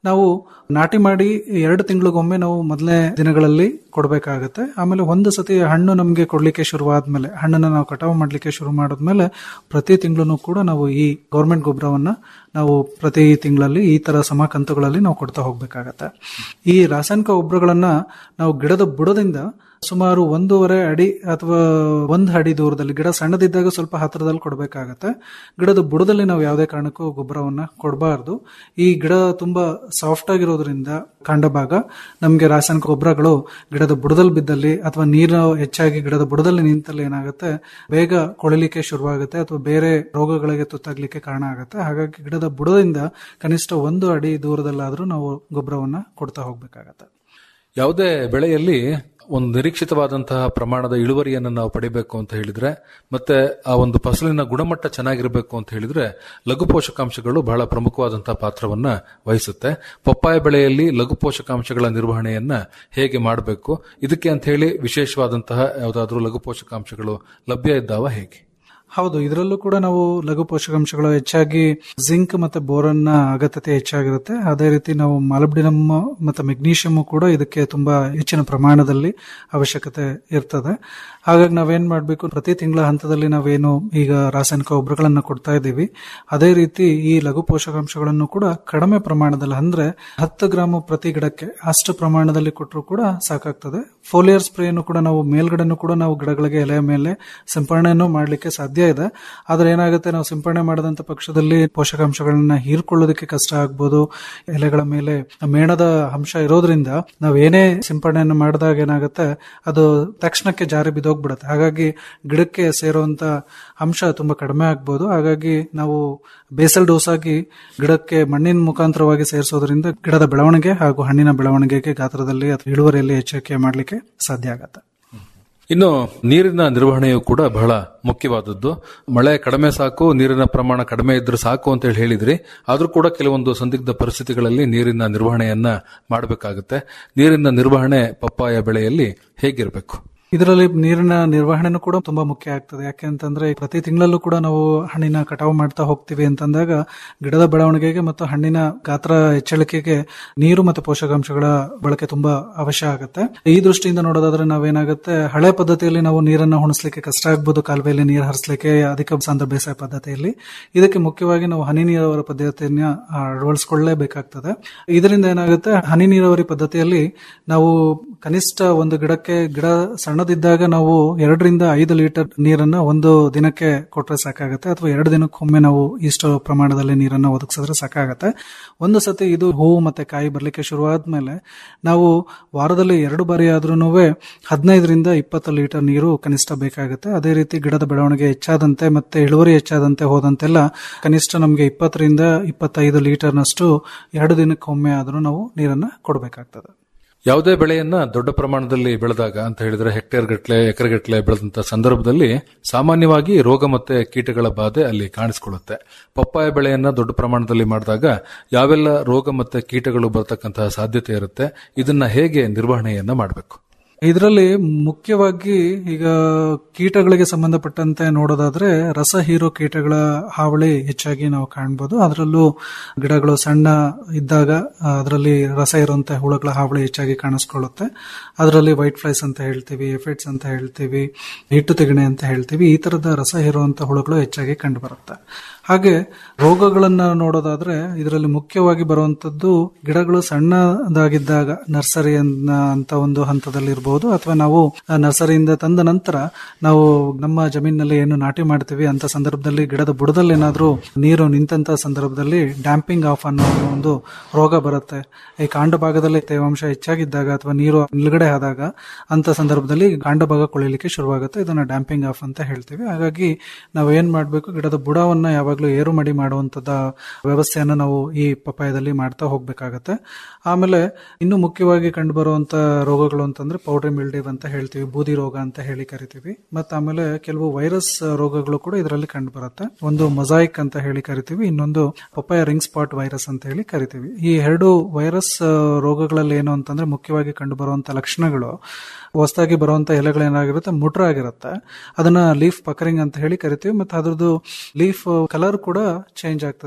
ನಾವು ನಾಟಿ ಮಾಡಿ ಎರಡು ತಿಂಗಳಿಗೊಮ್ಮೆ ನಾವು ಮೊದಲನೇ ದಿನಗಳಲ್ಲಿ ಕೊಡಬೇಕಾಗತ್ತೆ ಆಮೇಲೆ ಒಂದು ಸತಿ ಹಣ್ಣು ನಮಗೆ ಕೊಡ್ಲಿಕ್ಕೆ ಶುರುವಾದ್ಮೇಲೆ ಹಣ್ಣನ್ನ ನಾವು ಕಟಾವು ಮಾಡ್ಲಿಕ್ಕೆ ಶುರು ಮಾಡಿದ್ಮೇಲೆ ಪ್ರತಿ ತಿಂಗಳು ಕೂಡ ನಾವು ಈ ಗೌರ್ಮೆಂಟ್ ಗೊಬ್ಬರವನ್ನ ನಾವು ಪ್ರತಿ ತಿಂಗಳಲ್ಲಿ ಈ ತರ ಸಮ ಕಂತುಗಳಲ್ಲಿ ನಾವು ಕೊಡ್ತಾ ಹೋಗ್ಬೇಕಾಗತ್ತೆ ಈ ರಾಸಾಯನಿಕ ಗೊಬ್ಬರಗಳನ್ನ ನಾವು ಗಿಡದ ಬುಡದಿಂದ ಸುಮಾರು ಒಂದೂವರೆ ಅಡಿ ಅಥವಾ ಒಂದು ಅಡಿ ದೂರದಲ್ಲಿ ಗಿಡ ಸಣ್ಣದಿದ್ದಾಗ ಸ್ವಲ್ಪ ಹತ್ತಿರದಲ್ಲಿ ಕೊಡಬೇಕಾಗತ್ತೆ ಗಿಡದ ಬುಡದಲ್ಲಿ ನಾವು ಯಾವುದೇ ಕಾರಣಕ್ಕೂ ಗೊಬ್ಬರವನ್ನ ಕೊಡಬಾರ್ದು ಈ ಗಿಡ ತುಂಬಾ ಸಾಫ್ಟ್ ಆಗಿರೋದ್ರಿಂದ ಕಾಂಡ ಭಾಗ ನಮಗೆ ರಾಸಾಯನಿಕ ಗೊಬ್ಬರಗಳು ಗಿಡದ ಬುಡದಲ್ಲಿ ಬಿದ್ದಲ್ಲಿ ಅಥವಾ ನೀರು ಹೆಚ್ಚಾಗಿ ಗಿಡದ ಬುಡದಲ್ಲಿ ನಿಂತಲ್ಲಿ ಏನಾಗುತ್ತೆ ಬೇಗ ಕೊಳಿಲಿಕ್ಕೆ ಶುರುವಾಗುತ್ತೆ ಅಥವಾ ಬೇರೆ ರೋಗಗಳಿಗೆ ತುತ್ತಾಗ್ಲಿಕ್ಕೆ ಕಾರಣ ಆಗುತ್ತೆ ಹಾಗಾಗಿ ಗಿಡದ ಬುಡದಿಂದ ಕನಿಷ್ಠ ಒಂದು ಅಡಿ ದೂರದಲ್ಲಾದ್ರೂ ನಾವು ಗೊಬ್ಬರವನ್ನ ಕೊಡ್ತಾ ಹೋಗ್ಬೇಕಾಗತ್ತೆ ಯಾವುದೇ ಬೆಳೆಯಲ್ಲಿ ಒಂದು ನಿರೀಕ್ಷಿತವಾದಂತಹ ಪ್ರಮಾಣದ ಇಳುವರಿಯನ್ನು ನಾವು ಪಡಿಬೇಕು ಅಂತ ಹೇಳಿದ್ರೆ ಮತ್ತೆ ಆ ಒಂದು ಫಸಲಿನ ಗುಣಮಟ್ಟ ಚೆನ್ನಾಗಿರಬೇಕು ಅಂತ ಹೇಳಿದ್ರೆ ಲಘು ಪೋಷಕಾಂಶಗಳು ಬಹಳ ಪ್ರಮುಖವಾದಂತಹ ಪಾತ್ರವನ್ನ ವಹಿಸುತ್ತೆ ಪಪ್ಪಾಯ ಬೆಳೆಯಲ್ಲಿ ಲಘು ಪೋಷಕಾಂಶಗಳ ನಿರ್ವಹಣೆಯನ್ನ ಹೇಗೆ ಮಾಡಬೇಕು ಇದಕ್ಕೆ ಅಂತ ಹೇಳಿ ವಿಶೇಷವಾದಂತಹ ಯಾವುದಾದ್ರೂ ಲಘು ಪೋಷಕಾಂಶಗಳು ಲಭ್ಯ ಇದ್ದಾವ ಹೇಗೆ ಹೌದು ಇದರಲ್ಲೂ ಕೂಡ ನಾವು ಲಘು ಪೋಷಕಾಂಶಗಳು ಹೆಚ್ಚಾಗಿ ಜಿಂಕ್ ಮತ್ತೆ ಬೋರನ್ನ ಅಗತ್ಯತೆ ಹೆಚ್ಚಾಗಿರುತ್ತೆ ಅದೇ ರೀತಿ ನಾವು ಮಾಲಬ್ಡಿನಮ್ ಮತ್ತೆ ಮೆಗ್ನೀಷಿಯಮ್ ಕೂಡ ಇದಕ್ಕೆ ತುಂಬಾ ಹೆಚ್ಚಿನ ಪ್ರಮಾಣದಲ್ಲಿ ಅವಶ್ಯಕತೆ ಇರ್ತದೆ ಹಾಗಾಗಿ ನಾವೇನ್ ಮಾಡಬೇಕು ಪ್ರತಿ ತಿಂಗಳ ಹಂತದಲ್ಲಿ ನಾವೇನು ಈಗ ರಾಸಾಯನಿಕ ಗೊಬ್ಬರಗಳನ್ನ ಕೊಡ್ತಾ ಇದ್ದೀವಿ ಅದೇ ರೀತಿ ಈ ಲಘು ಪೋಷಕಾಂಶಗಳನ್ನು ಕೂಡ ಕಡಿಮೆ ಪ್ರಮಾಣದಲ್ಲಿ ಅಂದ್ರೆ ಹತ್ತು ಗ್ರಾಮ್ ಪ್ರತಿ ಗಿಡಕ್ಕೆ ಅಷ್ಟು ಪ್ರಮಾಣದಲ್ಲಿ ಕೊಟ್ಟರು ಕೂಡ ಸಾಕಾಗ್ತದೆ ಫೋಲಿಯರ್ ಸ್ಪ್ರೇಯನ್ನು ಕೂಡ ನಾವು ಮೇಲ್ಗಡೆನೂ ಕೂಡ ನಾವು ಗಿಡಗಳಿಗೆ ಎಲೆಯ ಮೇಲೆ ಸಿಂಪರಣೆಯನ್ನು ಮಾಡಲಿಕ್ಕೆ ಸಾಧ್ಯ ಇದೆ ಆದ್ರೆ ಏನಾಗುತ್ತೆ ನಾವು ಸಿಂಪರಣೆ ಮಾಡದಂತ ಪಕ್ಷದಲ್ಲಿ ಪೋಷಕಾಂಶಗಳನ್ನ ಹೀರ್ಕೊಳ್ಳೋದಕ್ಕೆ ಕಷ್ಟ ಆಗ್ಬೋದು ಎಲೆಗಳ ಮೇಲೆ ಮೇಣದ ಅಂಶ ಇರೋದ್ರಿಂದ ನಾವು ಏನೇ ಸಿಂಪರಣೆಯನ್ನು ಮಾಡಿದಾಗ ಏನಾಗುತ್ತೆ ಅದು ತಕ್ಷಣಕ್ಕೆ ಜಾರಿ ಬಿದ್ದೋಗ್ಬಿಡುತ್ತೆ ಹಾಗಾಗಿ ಗಿಡಕ್ಕೆ ಸೇರುವಂತ ಅಂಶ ತುಂಬಾ ಕಡಿಮೆ ಆಗ್ಬೋದು ಹಾಗಾಗಿ ನಾವು ಬೇಸಲ್ ಡೋಸ್ ಆಗಿ ಗಿಡಕ್ಕೆ ಮಣ್ಣಿನ ಮುಖಾಂತರವಾಗಿ ಸೇರಿಸೋದ್ರಿಂದ ಗಿಡದ ಬೆಳವಣಿಗೆ ಹಾಗೂ ಹಣ್ಣಿನ ಬೆಳವಣಿಗೆಗೆ ಗಾತ್ರದಲ್ಲಿ ಅಥವಾ ಇಳುವರಿಯಲ್ಲಿ ಹೆಚ್ಚಳಿಕೆ ಮಾಡಲಿಕ್ಕೆ ಸಾಧ್ಯ ಆಗತ್ತೆ ಇನ್ನು ನೀರಿನ ನಿರ್ವಹಣೆಯು ಕೂಡ ಬಹಳ ಮುಖ್ಯವಾದದ್ದು ಮಳೆ ಕಡಿಮೆ ಸಾಕು ನೀರಿನ ಪ್ರಮಾಣ ಕಡಿಮೆ ಇದ್ರೂ ಸಾಕು ಅಂತ ಹೇಳಿ ಹೇಳಿದ್ರಿ ಆದ್ರೂ ಕೂಡ ಕೆಲವೊಂದು ಸಂದಿಗ್ಧ ಪರಿಸ್ಥಿತಿಗಳಲ್ಲಿ ನೀರಿನ ನಿರ್ವಹಣೆಯನ್ನ ಮಾಡಬೇಕಾಗುತ್ತೆ ನೀರಿನ ನಿರ್ವಹಣೆ ಪಪ್ಪಾಯ ಬೆಳೆಯಲ್ಲಿ ಹೇಗಿರಬೇಕು ಇದರಲ್ಲಿ ನೀರಿನ ನಿರ್ವಹಣೆನೂ ಕೂಡ ತುಂಬಾ ಮುಖ್ಯ ಆಗ್ತದೆ ಯಾಕೆ ಅಂತಂದ್ರೆ ಪ್ರತಿ ತಿಂಗಳಲ್ಲೂ ಕೂಡ ನಾವು ಹಣ್ಣಿನ ಕಟಾವು ಮಾಡ್ತಾ ಹೋಗ್ತೀವಿ ಅಂತಂದಾಗ ಗಿಡದ ಬೆಳವಣಿಗೆಗೆ ಮತ್ತು ಹಣ್ಣಿನ ಗಾತ್ರ ಹೆಚ್ಚಳಿಕೆಗೆ ನೀರು ಮತ್ತು ಪೋಷಕಾಂಶಗಳ ಬಳಕೆ ತುಂಬಾ ಅವಶ್ಯ ಆಗುತ್ತೆ ಈ ದೃಷ್ಟಿಯಿಂದ ನೋಡೋದಾದ್ರೆ ನಾವೇನಾಗುತ್ತೆ ಹಳೆ ಪದ್ಧತಿಯಲ್ಲಿ ನಾವು ನೀರನ್ನು ಉಣಿಸ್ಲಿಕ್ಕೆ ಕಷ್ಟ ಆಗ್ಬೋದು ಕಾಲುವೆಯಲ್ಲಿ ನೀರು ಹರಿಸಲಿಕ್ಕೆ ಅಧಿಕ ಸಾಂದ್ರ ಬೇಸಾಯ ಪದ್ಧತಿಯಲ್ಲಿ ಇದಕ್ಕೆ ಮುಖ್ಯವಾಗಿ ನಾವು ಹನಿ ನೀರಾವರಿ ಪದ್ಧತಿಯನ್ನ ಅಳವಡಿಸಿಕೊಳ್ಳಲೇಬೇಕಾಗ್ತದೆ ಇದರಿಂದ ಏನಾಗುತ್ತೆ ಹನಿ ನೀರಾವರಿ ಪದ್ಧತಿಯಲ್ಲಿ ನಾವು ಕನಿಷ್ಠ ಒಂದು ಗಿಡಕ್ಕೆ ಗಿಡ ಸಣ್ಣದಿದ್ದಾಗ ನಾವು ಎರಡರಿಂದ ಐದು ಲೀಟರ್ ನೀರನ್ನ ಒಂದು ದಿನಕ್ಕೆ ಕೊಟ್ರೆ ಸಾಕಾಗುತ್ತೆ ಅಥವಾ ಎರಡು ದಿನಕ್ಕೊಮ್ಮೆ ನಾವು ಇಷ್ಟು ಪ್ರಮಾಣದಲ್ಲಿ ನೀರನ್ನ ಒದಗಿಸಿದ್ರೆ ಸಾಕಾಗುತ್ತೆ ಒಂದು ಸತಿ ಇದು ಹೂವು ಮತ್ತೆ ಕಾಯಿ ಬರ್ಲಿಕ್ಕೆ ಶುರುವಾದ್ಮೇಲೆ ನಾವು ವಾರದಲ್ಲಿ ಎರಡು ಬಾರಿ ಆದ್ರೂ ಹದಿನೈದರಿಂದ ಇಪ್ಪತ್ತು ಲೀಟರ್ ನೀರು ಕನಿಷ್ಠ ಬೇಕಾಗುತ್ತೆ ಅದೇ ರೀತಿ ಗಿಡದ ಬೆಳವಣಿಗೆ ಹೆಚ್ಚಾದಂತೆ ಮತ್ತೆ ಇಳುವರಿ ಹೆಚ್ಚಾದಂತೆ ಹೋದಂತೆಲ್ಲ ಕನಿಷ್ಠ ನಮಗೆ ಇಪ್ಪತ್ತರಿಂದ ಇಪ್ಪತ್ತೈದು ಲೀಟರ್ನಷ್ಟು ಎರಡು ದಿನಕ್ಕೊಮ್ಮೆ ಆದ್ರೂ ನಾವು ನೀರನ್ನ ಕೊಡಬೇಕಾಗ್ತದೆ ಯಾವುದೇ ಬೆಳೆಯನ್ನ ದೊಡ್ಡ ಪ್ರಮಾಣದಲ್ಲಿ ಬೆಳೆದಾಗ ಅಂತ ಹೇಳಿದ್ರೆ ಹೆಕ್ಟೇರ್ ಗಟ್ಟಲೆ ಎಕರೆ ಗಟ್ಟಲೆ ಬೆಳೆದಂತ ಸಂದರ್ಭದಲ್ಲಿ ಸಾಮಾನ್ಯವಾಗಿ ರೋಗ ಮತ್ತೆ ಕೀಟಗಳ ಬಾಧೆ ಅಲ್ಲಿ ಕಾಣಿಸಿಕೊಳ್ಳುತ್ತೆ ಪಪ್ಪಾಯ ಬೆಳೆಯನ್ನ ದೊಡ್ಡ ಪ್ರಮಾಣದಲ್ಲಿ ಮಾಡಿದಾಗ ಯಾವೆಲ್ಲ ರೋಗ ಮತ್ತೆ ಕೀಟಗಳು ಬರತಕ್ಕಂತಹ ಸಾಧ್ಯತೆ ಇರುತ್ತೆ ಇದನ್ನ ಹೇಗೆ ನಿರ್ವಹಣೆಯನ್ನ ಮಾಡಬೇಕು ಇದರಲ್ಲಿ ಮುಖ್ಯವಾಗಿ ಈಗ ಕೀಟಗಳಿಗೆ ಸಂಬಂಧಪಟ್ಟಂತೆ ನೋಡೋದಾದ್ರೆ ರಸ ಹೀರೋ ಕೀಟಗಳ ಹಾವಳಿ ಹೆಚ್ಚಾಗಿ ನಾವು ಕಾಣ್ಬೋದು ಅದರಲ್ಲೂ ಗಿಡಗಳು ಸಣ್ಣ ಇದ್ದಾಗ ಅದರಲ್ಲಿ ರಸ ಇರುವಂತಹ ಹುಳುಗಳ ಹಾವಳಿ ಹೆಚ್ಚಾಗಿ ಕಾಣಿಸ್ಕೊಳ್ಳುತ್ತೆ ಅದರಲ್ಲಿ ವೈಟ್ ಫ್ಲೈಸ್ ಅಂತ ಹೇಳ್ತೀವಿ ಎಫೆಟ್ಸ್ ಅಂತ ಹೇಳ್ತೀವಿ ಹಿಟ್ಟು ತೆಗಣೆ ಅಂತ ಹೇಳ್ತೀವಿ ಈ ತರದ ರಸ ಹೀರುವಂತಹ ಹುಳುಗಳು ಹೆಚ್ಚಾಗಿ ಕಂಡು ಬರುತ್ತೆ ಹಾಗೆ ರೋಗಗಳನ್ನ ನೋಡೋದಾದ್ರೆ ಇದರಲ್ಲಿ ಮುಖ್ಯವಾಗಿ ಬರುವಂತದ್ದು ಗಿಡಗಳು ಸಣ್ಣದಾಗಿದ್ದಾಗ ನರ್ಸರಿ ಅಂತ ಒಂದು ಹಂತದಲ್ಲಿ ಇರಬಹುದು ಅಥವಾ ನಾವು ನರ್ಸರಿಯಿಂದ ತಂದ ನಂತರ ನಾವು ನಮ್ಮ ಜಮೀನಿನಲ್ಲಿ ಏನು ನಾಟಿ ಮಾಡ್ತೀವಿ ಅಂತ ಸಂದರ್ಭದಲ್ಲಿ ಗಿಡದ ಬುಡದಲ್ಲಿ ಏನಾದ್ರೂ ನೀರು ನಿಂತಹ ಸಂದರ್ಭದಲ್ಲಿ ಡ್ಯಾಂಪಿಂಗ್ ಆಫ್ ಅನ್ನೋ ಒಂದು ರೋಗ ಬರುತ್ತೆ ಈ ಕಾಂಡ ಭಾಗದಲ್ಲಿ ತೇವಾಂಶ ಹೆಚ್ಚಾಗಿದ್ದಾಗ ಅಥವಾ ನೀರು ನಿಲುಗಡೆ ಆದಾಗ ಅಂತ ಸಂದರ್ಭದಲ್ಲಿ ಕಾಂಡ ಭಾಗ ಕೊಳಿಲಿಕ್ಕೆ ಶುರುವಾಗುತ್ತೆ ಇದನ್ನ ಡ್ಯಾಂಪಿಂಗ್ ಆಫ್ ಅಂತ ಹೇಳ್ತೀವಿ ಹಾಗಾಗಿ ನಾವು ಏನ್ ಮಾಡ್ಬೇಕು ಗಿಡದ ಬುಡವನ್ನ ಯಾವಾಗ್ಲೂ ಏರು ಮಡಿ ಮಾಡುವಂತದ ವ್ಯವಸ್ಥೆಯನ್ನ ನಾವು ಈ ಪಪಾಯದಲ್ಲಿ ಮಾಡ್ತಾ ಹೋಗ್ಬೇಕಾಗತ್ತೆ ಆಮೇಲೆ ಇನ್ನು ಮುಖ್ಯವಾಗಿ ಕಂಡು ಬರುವಂತ ರೋಗಗಳು ಅಂತಂದ್ರೆ ಪೌಡ್ರಿ ಮಿಲ್ಡಿವ್ ಅಂತ ಹೇಳ್ತೀವಿ ಬೂದಿ ರೋಗ ಅಂತ ಹೇಳಿ ಕರಿತೀವಿ ಮತ್ತೆ ಆಮೇಲೆ ಕೆಲವು ವೈರಸ್ ರೋಗಗಳು ಕೂಡ ಇದರಲ್ಲಿ ಕಂಡು ಬರುತ್ತೆ ಒಂದು ಮೊಸಾಯಿಕ್ ಅಂತ ಹೇಳಿ ಕರಿತೀವಿ ಇನ್ನೊಂದು ಪಪ್ಪಾಯ ರಿಂಗ್ ಸ್ಪಾಟ್ ವೈರಸ್ ಅಂತ ಹೇಳಿ ಕರಿತೀವಿ ಈ ಎರಡು ವೈರಸ್ ರೋಗಗಳಲ್ಲಿ ಏನು ಅಂತಂದ್ರೆ ಮುಖ್ಯವಾಗಿ ಕಂಡು ಬರುವಂತ ಲಕ್ಷಣಗಳು ಹೊಸದಾಗಿ ಬರುವಂತ ಎಲೆಗಳು ಏನಾಗಿರುತ್ತೆ ಮುಟ್ರ ಆಗಿರುತ್ತೆ ಅದನ್ನ ಲೀಫ್ ಪಕರಿಂಗ್ ಅಂತ ಹೇಳಿ ಕರಿತೀವಿ ಮತ್ತೆ ಅದ್ರದ್ದು ಲೀಫ್ ಕಲರ್ ಕೂಡ ಚೇಂಜ್ ಆಗ್ತದೆ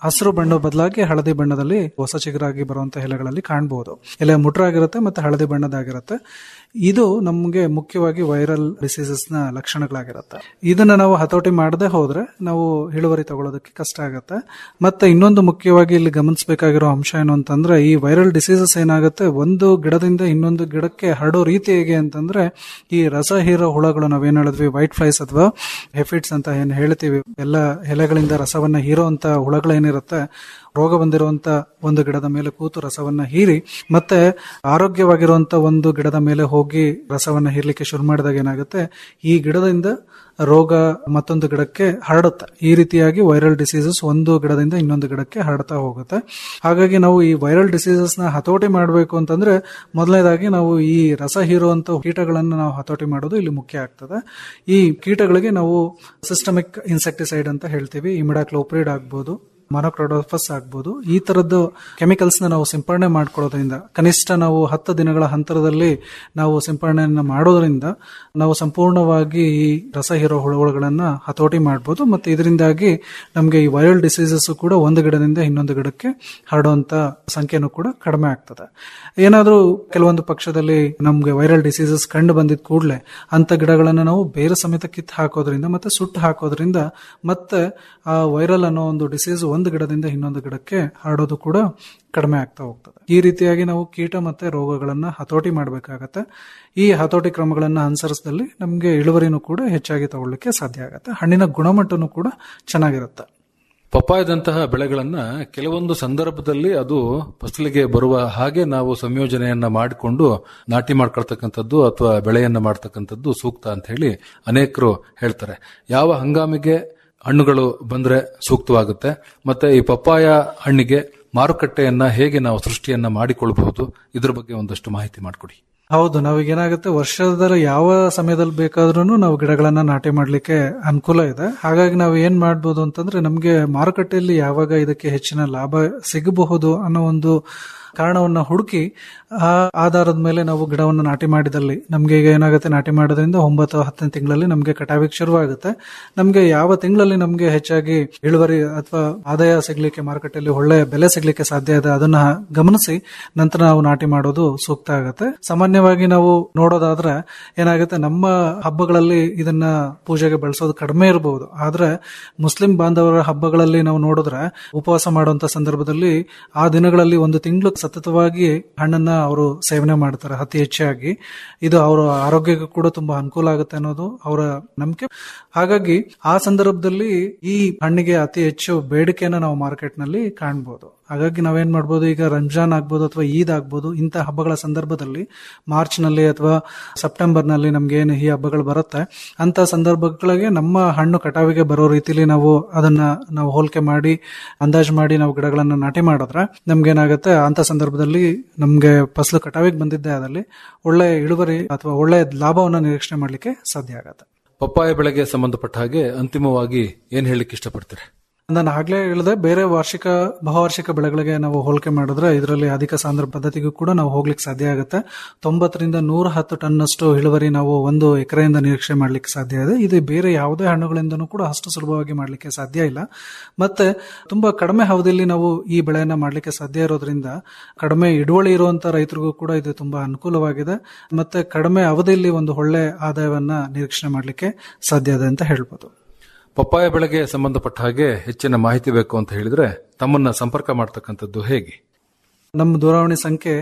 ಹಸಿರು ಬಣ್ಣ ಬದಲಾಗಿ ಹಳದಿ ಬಣ್ಣದಲ್ಲಿ ಹೊಸ ಚಿಗುರಾಗಿ ಬರುವಂತಹ ಎಲೆಗಳಲ್ಲಿ ಕಾಣಬಹುದು ಎಲೆ ಮುಟ್ರಾಗಿರುತ್ತೆ ಮತ್ತೆ ಹಳದಿ ಬಣ್ಣದಾಗಿರುತ್ತೆ ಇದು ನಮಗೆ ಮುಖ್ಯವಾಗಿ ವೈರಲ್ ಡಿಸೀಸಸ್ ನ ಲಕ್ಷಣಗಳಾಗಿರುತ್ತೆ ಇದನ್ನ ನಾವು ಹತೋಟಿ ಮಾಡದೆ ಹೋದ್ರೆ ನಾವು ಇಳುವರಿ ತಗೊಳ್ಳೋದಕ್ಕೆ ಕಷ್ಟ ಆಗುತ್ತೆ ಮತ್ತೆ ಇನ್ನೊಂದು ಮುಖ್ಯವಾಗಿ ಇಲ್ಲಿ ಗಮನಿಸಬೇಕಾಗಿರೋ ಅಂಶ ಏನು ಅಂತಂದ್ರೆ ಈ ವೈರಲ್ ಡಿಸೀಸಸ್ ಏನಾಗುತ್ತೆ ಒಂದು ಗಿಡದಿಂದ ಇನ್ನೊಂದು ಗಿಡಕ್ಕೆ ಹರಡೋ ರೀತಿ ಹೇಗೆ ಅಂತಂದ್ರೆ ಈ ರಸ ಹೀರೋ ಹುಳಗಳು ನಾವೇನ್ ಹೇಳಿದ್ವಿ ವೈಟ್ ಫ್ಲೈಸ್ ಅಥವಾ ಹೆಫಿಟ್ಸ್ ಅಂತ ಏನ್ ಹೇಳ್ತೀವಿ ಎಲ್ಲ ಎಲೆಗಳಿಂದ ರಸವನ್ನ ಹೀರೋ ಅಂತ ಹುಳಗಳೇನಿರುತ್ತೆ ರೋಗ ಬಂದಿರುವಂತ ಒಂದು ಗಿಡದ ಮೇಲೆ ಕೂತು ರಸವನ್ನ ಹೀರಿ ಮತ್ತೆ ಆರೋಗ್ಯವಾಗಿರುವಂತ ಒಂದು ಗಿಡದ ಮೇಲೆ ಹೋಗಿ ರಸವನ್ನ ಹೀರ್ಲಿಕ್ಕೆ ಶುರು ಮಾಡಿದಾಗ ಏನಾಗುತ್ತೆ ಈ ಗಿಡದಿಂದ ರೋಗ ಮತ್ತೊಂದು ಗಿಡಕ್ಕೆ ಹರಡುತ್ತೆ ಈ ರೀತಿಯಾಗಿ ವೈರಲ್ ಡಿಸೀಸಸ್ ಒಂದು ಗಿಡದಿಂದ ಇನ್ನೊಂದು ಗಿಡಕ್ಕೆ ಹರಡ್ತಾ ಹೋಗುತ್ತೆ ಹಾಗಾಗಿ ನಾವು ಈ ವೈರಲ್ ಡಿಸೀಸಸ್ ನ ಹತೋಟಿ ಮಾಡಬೇಕು ಅಂತಂದ್ರೆ ಮೊದಲನೇದಾಗಿ ನಾವು ಈ ರಸ ಹೀರುವಂತ ಕೀಟಗಳನ್ನು ನಾವು ಹತೋಟಿ ಮಾಡೋದು ಇಲ್ಲಿ ಮುಖ್ಯ ಆಗ್ತದೆ ಈ ಕೀಟಗಳಿಗೆ ನಾವು ಸಿಸ್ಟಮಿಕ್ ಇನ್ಸೆಕ್ಟಿಸೈಡ್ ಅಂತ ಹೇಳ್ತೀವಿ ಇಮಿಡಾಕ್ಲೋಪ್ರಿಡ್ ಆಗ್ಬೋದು ಮೊನೊಕ್ರೋಡೋಫಸ್ ಆಗ್ಬೋದು ಈ ತರದ್ದು ಕೆಮಿಕಲ್ಸ್ ನ ನಾವು ಸಿಂಪರಣೆ ಮಾಡ್ಕೊಳ್ಳೋದ್ರಿಂದ ಕನಿಷ್ಠ ನಾವು ಹತ್ತು ದಿನಗಳ ಹಂತರದಲ್ಲಿ ನಾವು ಸಿಂಪರಣೆಯನ್ನ ಮಾಡೋದ್ರಿಂದ ನಾವು ಸಂಪೂರ್ಣವಾಗಿ ಈ ರಸ ಹೀರೋ ಹುಳುಗಳನ್ನ ಹತೋಟಿ ಮಾಡಬಹುದು ಮತ್ತೆ ಇದರಿಂದಾಗಿ ನಮಗೆ ಈ ವೈರಲ್ ಡಿಸೀಸಸ್ ಕೂಡ ಒಂದು ಗಿಡದಿಂದ ಇನ್ನೊಂದು ಗಿಡಕ್ಕೆ ಹರಡುವಂತ ಸಂಖ್ಯೆನೂ ಕೂಡ ಕಡಿಮೆ ಆಗ್ತದೆ ಏನಾದ್ರೂ ಕೆಲವೊಂದು ಪಕ್ಷದಲ್ಲಿ ನಮ್ಗೆ ವೈರಲ್ ಡಿಸೀಸಸ್ ಕಂಡು ಬಂದಿದ್ ಕೂಡಲೇ ಅಂತ ಗಿಡಗಳನ್ನು ನಾವು ಬೇರೆ ಸಮೇತ ಕಿತ್ತು ಹಾಕೋದ್ರಿಂದ ಮತ್ತೆ ಸುಟ್ಟು ಹಾಕೋದ್ರಿಂದ ಮತ್ತೆ ಆ ವೈರಲ್ ಅನ್ನೋ ಒಂದು ಡಿಸೀಸ್ ಒಂದು ಗಿಡದಿಂದ ಇನ್ನೊಂದು ಗಿಡಕ್ಕೆ ಹರಡೋದು ಕೂಡ ಕಡಿಮೆ ಆಗ್ತಾ ಹೋಗ್ತದೆ ಈ ರೀತಿಯಾಗಿ ನಾವು ಕೀಟ ಮತ್ತೆ ರೋಗಗಳನ್ನ ಹತೋಟಿ ಮಾಡಬೇಕಾಗತ್ತೆ ಈ ಹತೋಟಿ ಕ್ರಮಗಳನ್ನ ಅನುಸರಿಸಿದಲ್ಲಿ ನಮಗೆ ಇಳುವರಿನೂ ಕೂಡ ಹೆಚ್ಚಾಗಿ ತಗೊಳ್ಳಿಕ್ಕೆ ಸಾಧ್ಯ ಆಗುತ್ತೆ ಹಣ್ಣಿನ ಗುಣಮಟ್ಟನೂ ಕೂಡ ಚೆನ್ನಾಗಿರುತ್ತೆ ಪಪ್ಪಾಯದಂತಹ ಬೆಳೆಗಳನ್ನ ಕೆಲವೊಂದು ಸಂದರ್ಭದಲ್ಲಿ ಅದು ಫಸಲಿಗೆ ಬರುವ ಹಾಗೆ ನಾವು ಸಂಯೋಜನೆಯನ್ನ ಮಾಡಿಕೊಂಡು ನಾಟಿ ಮಾಡ್ಕೊಳ್ತಕ್ಕಂಥದ್ದು ಅಥವಾ ಬೆಳೆಯನ್ನ ಮಾಡ್ತಕ್ಕಂಥದ್ದು ಸೂಕ್ತ ಅಂತ ಹೇಳಿ ಅನೇಕರು ಹೇಳ್ತಾರೆ ಯಾವ ಹಂಗಾಮಿಗೆ ಹಣ್ಣುಗಳು ಬಂದ್ರೆ ಸೂಕ್ತವಾಗುತ್ತೆ ಮತ್ತೆ ಈ ಪಪ್ಪಾಯ ಹಣ್ಣಿಗೆ ಮಾರುಕಟ್ಟೆಯನ್ನ ಹೇಗೆ ನಾವು ಸೃಷ್ಟಿಯನ್ನ ಮಾಡಿಕೊಳ್ಬಹುದು ಇದ್ರ ಬಗ್ಗೆ ಒಂದಷ್ಟು ಮಾಹಿತಿ ಮಾಡಿಕೊಡಿ ಹೌದು ನಾವೀಗ ಏನಾಗುತ್ತೆ ವರ್ಷದ ಯಾವ ಸಮಯದಲ್ಲಿ ಬೇಕಾದ್ರೂ ನಾವು ಗಿಡಗಳನ್ನ ನಾಟಿ ಮಾಡ್ಲಿಕ್ಕೆ ಅನುಕೂಲ ಇದೆ ಹಾಗಾಗಿ ನಾವು ಏನ್ ಮಾಡ್ಬೋದು ಅಂತಂದ್ರೆ ನಮ್ಗೆ ಮಾರುಕಟ್ಟೆಯಲ್ಲಿ ಯಾವಾಗ ಇದಕ್ಕೆ ಹೆಚ್ಚಿನ ಲಾಭ ಸಿಗಬಹುದು ಅನ್ನೋ ಒಂದು ಕಾರಣವನ್ನ ಹುಡುಕಿ ಆ ಆಧಾರದ ಮೇಲೆ ನಾವು ಗಿಡವನ್ನು ನಾಟಿ ಮಾಡಿದಲ್ಲಿ ನಮ್ಗೆ ಈಗ ಏನಾಗುತ್ತೆ ನಾಟಿ ಮಾಡೋದ್ರಿಂದ ಒಂಬತ್ತು ಹತ್ತನೇ ತಿಂಗಳಲ್ಲಿ ನಮ್ಗೆ ಕಟಾವಿಗೆ ಶುರುವಾಗುತ್ತೆ ನಮ್ಗೆ ಯಾವ ತಿಂಗಳಲ್ಲಿ ನಮ್ಗೆ ಹೆಚ್ಚಾಗಿ ಇಳುವರಿ ಅಥವಾ ಆದಾಯ ಸಿಗ್ಲಿಕ್ಕೆ ಮಾರುಕಟ್ಟೆಯಲ್ಲಿ ಒಳ್ಳೆ ಬೆಲೆ ಸಿಗ್ಲಿಕ್ಕೆ ಸಾಧ್ಯ ಇದೆ ಅದನ್ನ ಗಮನಿಸಿ ನಂತರ ನಾವು ನಾಟಿ ಮಾಡೋದು ಸೂಕ್ತ ಆಗುತ್ತೆ ಸಾಮಾನ್ಯವಾಗಿ ನಾವು ನೋಡೋದಾದ್ರೆ ಏನಾಗುತ್ತೆ ನಮ್ಮ ಹಬ್ಬಗಳಲ್ಲಿ ಇದನ್ನ ಪೂಜೆಗೆ ಬಳಸೋದು ಕಡಿಮೆ ಇರಬಹುದು ಆದ್ರೆ ಮುಸ್ಲಿಂ ಬಾಂಧವರ ಹಬ್ಬಗಳಲ್ಲಿ ನಾವು ನೋಡಿದ್ರೆ ಉಪವಾಸ ಮಾಡುವಂತ ಸಂದರ್ಭದಲ್ಲಿ ಆ ದಿನಗಳಲ್ಲಿ ಒಂದು ತಿಂಗಳು ಸತತವಾಗಿ ಹಣ್ಣನ್ನ ಅವರು ಸೇವನೆ ಮಾಡ್ತಾರೆ ಅತಿ ಹೆಚ್ಚಾಗಿ ಇದು ಅವರ ಆರೋಗ್ಯಕ್ಕೆ ಕೂಡ ತುಂಬಾ ಅನುಕೂಲ ಆಗುತ್ತೆ ಅನ್ನೋದು ಅವರ ನಂಬಿಕೆ ಹಾಗಾಗಿ ಆ ಸಂದರ್ಭದಲ್ಲಿ ಈ ಹಣ್ಣಿಗೆ ಅತಿ ಹೆಚ್ಚು ಬೇಡಿಕೆಯನ್ನ ನಾವು ಮಾರ್ಕೆಟ್ ನಲ್ಲಿ ಕಾಣಬಹುದು ಹಾಗಾಗಿ ನಾವೇನ್ ಮಾಡ್ಬೋದು ಈಗ ರಂಜಾನ್ ಆಗ್ಬೋದು ಅಥವಾ ಈದ್ ಆಗ್ಬೋದು ಇಂಥ ಹಬ್ಬಗಳ ಸಂದರ್ಭದಲ್ಲಿ ಮಾರ್ಚ್ ನಲ್ಲಿ ಅಥವಾ ಸೆಪ್ಟೆಂಬರ್ ನಲ್ಲಿ ನಮ್ಗೆ ಏನು ಈ ಹಬ್ಬಗಳು ಬರುತ್ತೆ ಅಂತ ಸಂದರ್ಭಗಳಿಗೆ ನಮ್ಮ ಹಣ್ಣು ಕಟಾವಿಗೆ ಬರೋ ರೀತಿಲಿ ನಾವು ಅದನ್ನ ನಾವು ಹೋಲಿಕೆ ಮಾಡಿ ಅಂದಾಜು ಮಾಡಿ ನಾವು ಗಿಡಗಳನ್ನ ನಾಟಿ ಮಾಡಿದ್ರೆ ನಮ್ಗೇನಾಗುತ್ತೆ ಅಂತ ಸಂದರ್ಭದಲ್ಲಿ ನಮ್ಗೆ ಫಸಲು ಕಟಾವಿಗೆ ಬಂದಿದ್ದೆ ಅದಲ್ಲಿ ಒಳ್ಳೆ ಇಳುವರಿ ಅಥವಾ ಒಳ್ಳೆ ಲಾಭವನ್ನ ನಿರೀಕ್ಷಣೆ ಮಾಡ್ಲಿಕ್ಕೆ ಸಾಧ್ಯ ಆಗತ್ತೆ ಪಪ್ಪಾಯ ಬೆಳೆಗೆ ಸಂಬಂಧಪಟ್ಟ ಹಾಗೆ ಅಂತಿಮವಾಗಿ ಏನ್ ಹೇಳಲಿಕ್ಕೆ ಇಷ್ಟಪಡ್ತೀರಾ ನಾನು ಆಗ್ಲೇ ಹೇಳಿದೆ ಬೇರೆ ವಾರ್ಷಿಕ ಬಹುವಾರ್ಷಿಕ ಬೆಳೆಗಳಿಗೆ ನಾವು ಹೋಲಿಕೆ ಮಾಡಿದ್ರೆ ಇದರಲ್ಲಿ ಅಧಿಕ ಸಾಂದ್ರ ಪದ್ಧತಿಗೂ ಕೂಡ ನಾವು ಹೋಗ್ಲಿಕ್ಕೆ ಸಾಧ್ಯ ಆಗುತ್ತೆ ತೊಂಬತ್ತರಿಂದ ನೂರ ಹತ್ತು ಟನ್ನಷ್ಟು ಇಳುವರಿ ನಾವು ಒಂದು ಎಕರೆಯಿಂದ ನಿರೀಕ್ಷೆ ಮಾಡ್ಲಿಕ್ಕೆ ಸಾಧ್ಯ ಇದೆ ಇದು ಬೇರೆ ಯಾವುದೇ ಹಣ್ಣುಗಳಿಂದನೂ ಕೂಡ ಅಷ್ಟು ಸುಲಭವಾಗಿ ಮಾಡ್ಲಿಕ್ಕೆ ಸಾಧ್ಯ ಇಲ್ಲ ಮತ್ತೆ ತುಂಬಾ ಕಡಿಮೆ ಅವಧಿಯಲ್ಲಿ ನಾವು ಈ ಬೆಳೆಯನ್ನ ಮಾಡ್ಲಿಕ್ಕೆ ಸಾಧ್ಯ ಇರೋದ್ರಿಂದ ಕಡಿಮೆ ಇಳುವಳಿ ಇರುವಂತ ರೈತರಿಗೂ ಕೂಡ ಇದು ತುಂಬಾ ಅನುಕೂಲವಾಗಿದೆ ಮತ್ತೆ ಕಡಿಮೆ ಅವಧಿಯಲ್ಲಿ ಒಂದು ಒಳ್ಳೆ ಆದಾಯವನ್ನ ನಿರೀಕ್ಷಣೆ ಮಾಡ್ಲಿಕ್ಕೆ ಸಾಧ್ಯ ಇದೆ ಅಂತ ಹೇಳ್ಬೋದು ಪಪ್ಪಾಯ ಬೆಳೆಗೆ ಸಂಬಂಧಪಟ್ಟ ಹಾಗೆ ಹೆಚ್ಚಿನ ಮಾಹಿತಿ ಬೇಕು ಅಂತ ಹೇಳಿದ್ರೆ ತಮ್ಮನ್ನ ಸಂಪರ್ಕ ಮಾಡ್ತಕ್ಕಂಥದ್ದು ಹೇಗೆ ನಮ್ಮ ದೂರವಾಣಿ ಸಂಖ್ಯೆ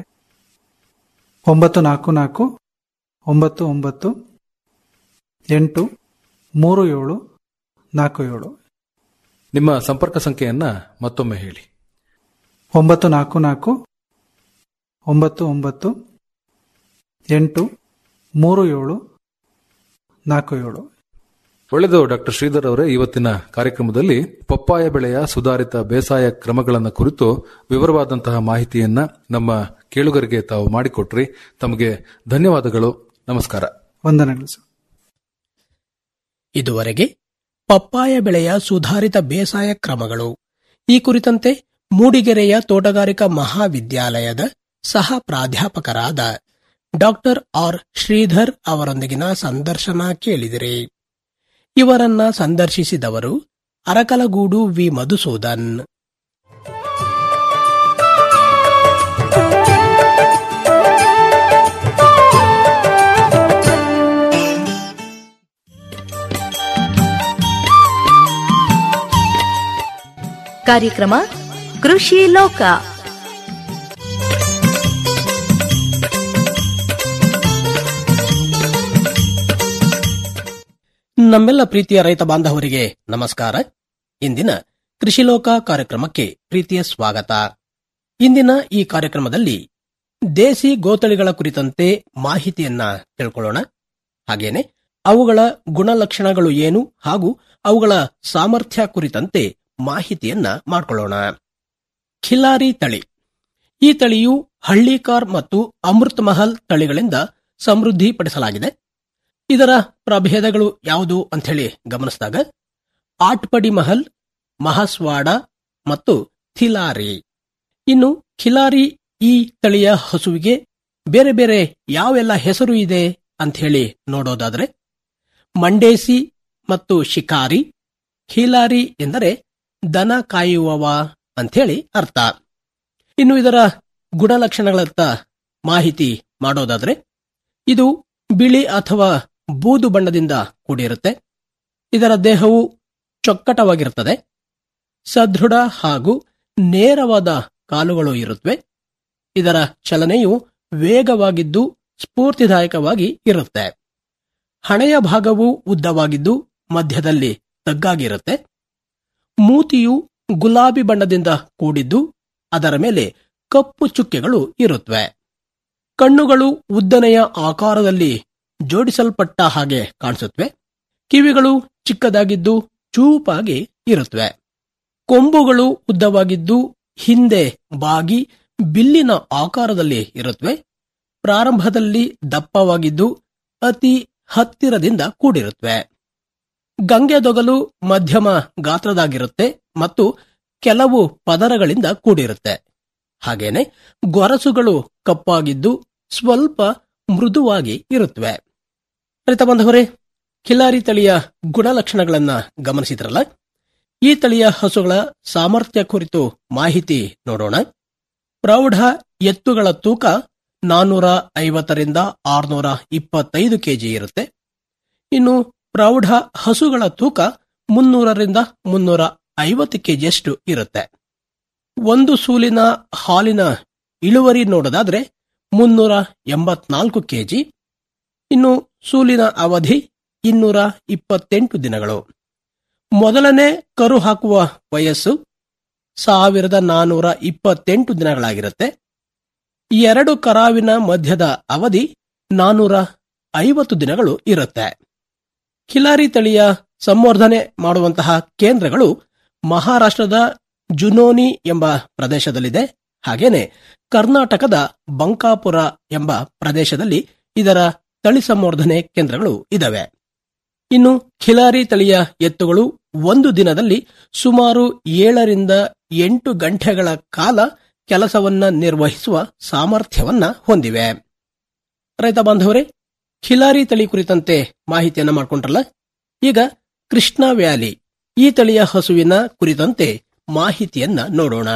ಒಂಬತ್ತು ನಾಲ್ಕು ನಾಲ್ಕು ಒಂಬತ್ತು ಒಂಬತ್ತು ಎಂಟು ಮೂರು ಏಳು ನಾಲ್ಕು ಏಳು ನಿಮ್ಮ ಸಂಪರ್ಕ ಸಂಖ್ಯೆಯನ್ನ ಮತ್ತೊಮ್ಮೆ ಹೇಳಿ ಒಂಬತ್ತು ನಾಲ್ಕು ನಾಲ್ಕು ಒಂಬತ್ತು ಒಂಬತ್ತು ಎಂಟು ಮೂರು ಏಳು ನಾಲ್ಕು ಏಳು ಒಳ್ಳೆಯದು ಡಾಕ್ಟರ್ ಶ್ರೀಧರ್ ಅವರೇ ಇವತ್ತಿನ ಕಾರ್ಯಕ್ರಮದಲ್ಲಿ ಪಪ್ಪಾಯ ಬೆಳೆಯ ಸುಧಾರಿತ ಬೇಸಾಯ ಕ್ರಮಗಳನ್ನು ಕುರಿತು ವಿವರವಾದಂತಹ ಮಾಹಿತಿಯನ್ನ ನಮ್ಮ ಕೇಳುಗರಿಗೆ ತಾವು ಮಾಡಿಕೊಟ್ರಿ ತಮಗೆ ಧನ್ಯವಾದಗಳು ನಮಸ್ಕಾರ ವಂದನೆಗಳು ಸರ್ ಇದುವರೆಗೆ ಪಪ್ಪಾಯ ಬೆಳೆಯ ಸುಧಾರಿತ ಬೇಸಾಯ ಕ್ರಮಗಳು ಈ ಕುರಿತಂತೆ ಮೂಡಿಗೆರೆಯ ತೋಟಗಾರಿಕಾ ಮಹಾವಿದ್ಯಾಲಯದ ಸಹ ಪ್ರಾಧ್ಯಾಪಕರಾದ ಡಾಕ್ಟರ್ ಆರ್ ಶ್ರೀಧರ್ ಅವರೊಂದಿಗಿನ ಸಂದರ್ಶನ ಕೇಳಿದಿರಿ ಇವರನ್ನ ಸಂದರ್ಶಿಸಿದವರು ಅರಕಲಗೂಡು ವಿ ಮಧುಸೂದನ್ ಕಾರ್ಯಕ್ರಮ ಕೃಷಿ ಲೋಕ ನಮ್ಮೆಲ್ಲ ಪ್ರೀತಿಯ ರೈತ ಬಾಂಧವರಿಗೆ ನಮಸ್ಕಾರ ಇಂದಿನ ಕೃಷಿಲೋಕ ಕಾರ್ಯಕ್ರಮಕ್ಕೆ ಪ್ರೀತಿಯ ಸ್ವಾಗತ ಇಂದಿನ ಈ ಕಾರ್ಯಕ್ರಮದಲ್ಲಿ ದೇಸಿ ಗೋತಳಿಗಳ ಕುರಿತಂತೆ ಮಾಹಿತಿಯನ್ನ ತಿಳ್ಕೊಳ್ಳೋಣ ಹಾಗೇನೆ ಅವುಗಳ ಗುಣಲಕ್ಷಣಗಳು ಏನು ಹಾಗೂ ಅವುಗಳ ಸಾಮರ್ಥ್ಯ ಕುರಿತಂತೆ ಮಾಹಿತಿಯನ್ನ ಮಾಡಿಕೊಳ್ಳೋಣ ಖಿಲಾರಿ ತಳಿ ಈ ತಳಿಯು ಹಳ್ಳಿಕಾರ್ ಮತ್ತು ಅಮೃತ್ ಮಹಲ್ ತಳಿಗಳಿಂದ ಸಮೃದ್ಧಿಪಡಿಸಲಾಗಿದೆ ಇದರ ಪ್ರಭೇದಗಳು ಯಾವುದು ಅಂತ ಹೇಳಿ ಗಮನಿಸಿದಾಗ ಆಟ್ಪಡಿ ಮಹಲ್ ಮಹಾಸ್ವಾಡ ಮತ್ತು ಥಿಲಾರಿ ಇನ್ನು ಖಿಲಾರಿ ಈ ತಳಿಯ ಹಸುವಿಗೆ ಬೇರೆ ಬೇರೆ ಯಾವೆಲ್ಲ ಹೆಸರು ಇದೆ ಅಂತ ಹೇಳಿ ನೋಡೋದಾದ್ರೆ ಮಂಡೇಸಿ ಮತ್ತು ಶಿಕಾರಿ ಖಿಲಾರಿ ಎಂದರೆ ದನ ಕಾಯುವವ ಅಂಥೇಳಿ ಅರ್ಥ ಇನ್ನು ಇದರ ಗುಣಲಕ್ಷಣಗಳತ್ತ ಮಾಹಿತಿ ಮಾಡೋದಾದ್ರೆ ಇದು ಬಿಳಿ ಅಥವಾ ಬೂದು ಬಣ್ಣದಿಂದ ಕೂಡಿರುತ್ತೆ ಇದರ ದೇಹವು ಚೊಕ್ಕಟವಾಗಿರುತ್ತದೆ ಸದೃಢ ಹಾಗೂ ನೇರವಾದ ಕಾಲುಗಳು ಇರುತ್ತವೆ ಇದರ ಚಲನೆಯು ವೇಗವಾಗಿದ್ದು ಸ್ಫೂರ್ತಿದಾಯಕವಾಗಿ ಇರುತ್ತೆ ಹಣೆಯ ಭಾಗವು ಉದ್ದವಾಗಿದ್ದು ಮಧ್ಯದಲ್ಲಿ ತಗ್ಗಾಗಿರುತ್ತೆ ಮೂತಿಯು ಗುಲಾಬಿ ಬಣ್ಣದಿಂದ ಕೂಡಿದ್ದು ಅದರ ಮೇಲೆ ಕಪ್ಪು ಚುಕ್ಕೆಗಳು ಇರುತ್ತವೆ ಕಣ್ಣುಗಳು ಉದ್ದನೆಯ ಆಕಾರದಲ್ಲಿ ಜೋಡಿಸಲ್ಪಟ್ಟ ಹಾಗೆ ಕಾಣಿಸುತ್ತವೆ ಕಿವಿಗಳು ಚಿಕ್ಕದಾಗಿದ್ದು ಚೂಪಾಗಿ ಇರುತ್ತವೆ ಕೊಂಬುಗಳು ಉದ್ದವಾಗಿದ್ದು ಹಿಂದೆ ಬಾಗಿ ಬಿಲ್ಲಿನ ಆಕಾರದಲ್ಲಿ ಇರುತ್ತವೆ ಪ್ರಾರಂಭದಲ್ಲಿ ದಪ್ಪವಾಗಿದ್ದು ಅತಿ ಹತ್ತಿರದಿಂದ ಕೂಡಿರುತ್ತವೆ ಗಂಗೆದೊಗಲು ಮಧ್ಯಮ ಗಾತ್ರದಾಗಿರುತ್ತೆ ಮತ್ತು ಕೆಲವು ಪದರಗಳಿಂದ ಕೂಡಿರುತ್ತೆ ಹಾಗೇನೆ ಗೊರಸುಗಳು ಕಪ್ಪಾಗಿದ್ದು ಸ್ವಲ್ಪ ಮೃದುವಾಗಿ ಇರುತ್ತವೆ ರೈತ ಬಂಧವರೇ ಖಿಲಾರಿ ತಳಿಯ ಗುಣಲಕ್ಷಣಗಳನ್ನ ಗಮನಿಸಿದ್ರಲ್ಲ ಈ ತಳಿಯ ಹಸುಗಳ ಸಾಮರ್ಥ್ಯ ಕುರಿತು ಮಾಹಿತಿ ನೋಡೋಣ ಪ್ರೌಢ ಎತ್ತುಗಳ ತೂಕ ನಾನ್ನೂರ ಐವತ್ತರಿಂದ ಆರ್ನೂರ ಇಪ್ಪತ್ತೈದು ಕೆಜಿ ಇರುತ್ತೆ ಇನ್ನು ಪ್ರೌಢ ಹಸುಗಳ ತೂಕ ಮುನ್ನೂರರಿಂದ ಮುನ್ನೂರ ಐವತ್ತು ಕೆಜಿಯಷ್ಟು ಇರುತ್ತೆ ಒಂದು ಸೂಲಿನ ಹಾಲಿನ ಇಳುವರಿ ನೋಡೋದಾದ್ರೆ ಮುನ್ನೂರ ಎಂಬತ್ನಾಲ್ಕು ಕೆಜಿ ಇನ್ನು ಸೂಲಿನ ಅವಧಿ ಇನ್ನೂರ ಇಪ್ಪತ್ತೆಂಟು ದಿನಗಳು ಮೊದಲನೇ ಕರು ಹಾಕುವ ವಯಸ್ಸು ಸಾವಿರದ ನಾನೂರ ಇಪ್ಪತ್ತೆಂಟು ದಿನಗಳಾಗಿರುತ್ತೆ ಎರಡು ಕರಾವಿನ ಮಧ್ಯದ ಅವಧಿ ನಾನೂರ ಐವತ್ತು ದಿನಗಳು ಇರುತ್ತೆ ಖಿಲಾರಿ ತಳಿಯ ಸಂವರ್ಧನೆ ಮಾಡುವಂತಹ ಕೇಂದ್ರಗಳು ಮಹಾರಾಷ್ಟ್ರದ ಜುನೋನಿ ಎಂಬ ಪ್ರದೇಶದಲ್ಲಿದೆ ಹಾಗೇನೆ ಕರ್ನಾಟಕದ ಬಂಕಾಪುರ ಎಂಬ ಪ್ರದೇಶದಲ್ಲಿ ಇದರ ತಳಿ ಸಂವರ್ಧನೆ ಕೇಂದ್ರಗಳು ಇದಾವೆ ಇನ್ನು ಖಿಲಾರಿ ತಳಿಯ ಎತ್ತುಗಳು ಒಂದು ದಿನದಲ್ಲಿ ಸುಮಾರು ಏಳರಿಂದ ಎಂಟು ಗಂಟೆಗಳ ಕಾಲ ಕೆಲಸವನ್ನ ನಿರ್ವಹಿಸುವ ಸಾಮರ್ಥ್ಯವನ್ನ ಹೊಂದಿವೆ ರೈತ ಬಾಂಧವರೇ ಖಿಲಾರಿ ತಳಿ ಕುರಿತಂತೆ ಮಾಹಿತಿಯನ್ನ ಮಾಡಿಕೊಂಡ್ರಲ್ಲ ಈಗ ಕೃಷ್ಣ ವ್ಯಾಲಿ ಈ ತಳಿಯ ಹಸುವಿನ ಕುರಿತಂತೆ ಮಾಹಿತಿಯನ್ನ ನೋಡೋಣ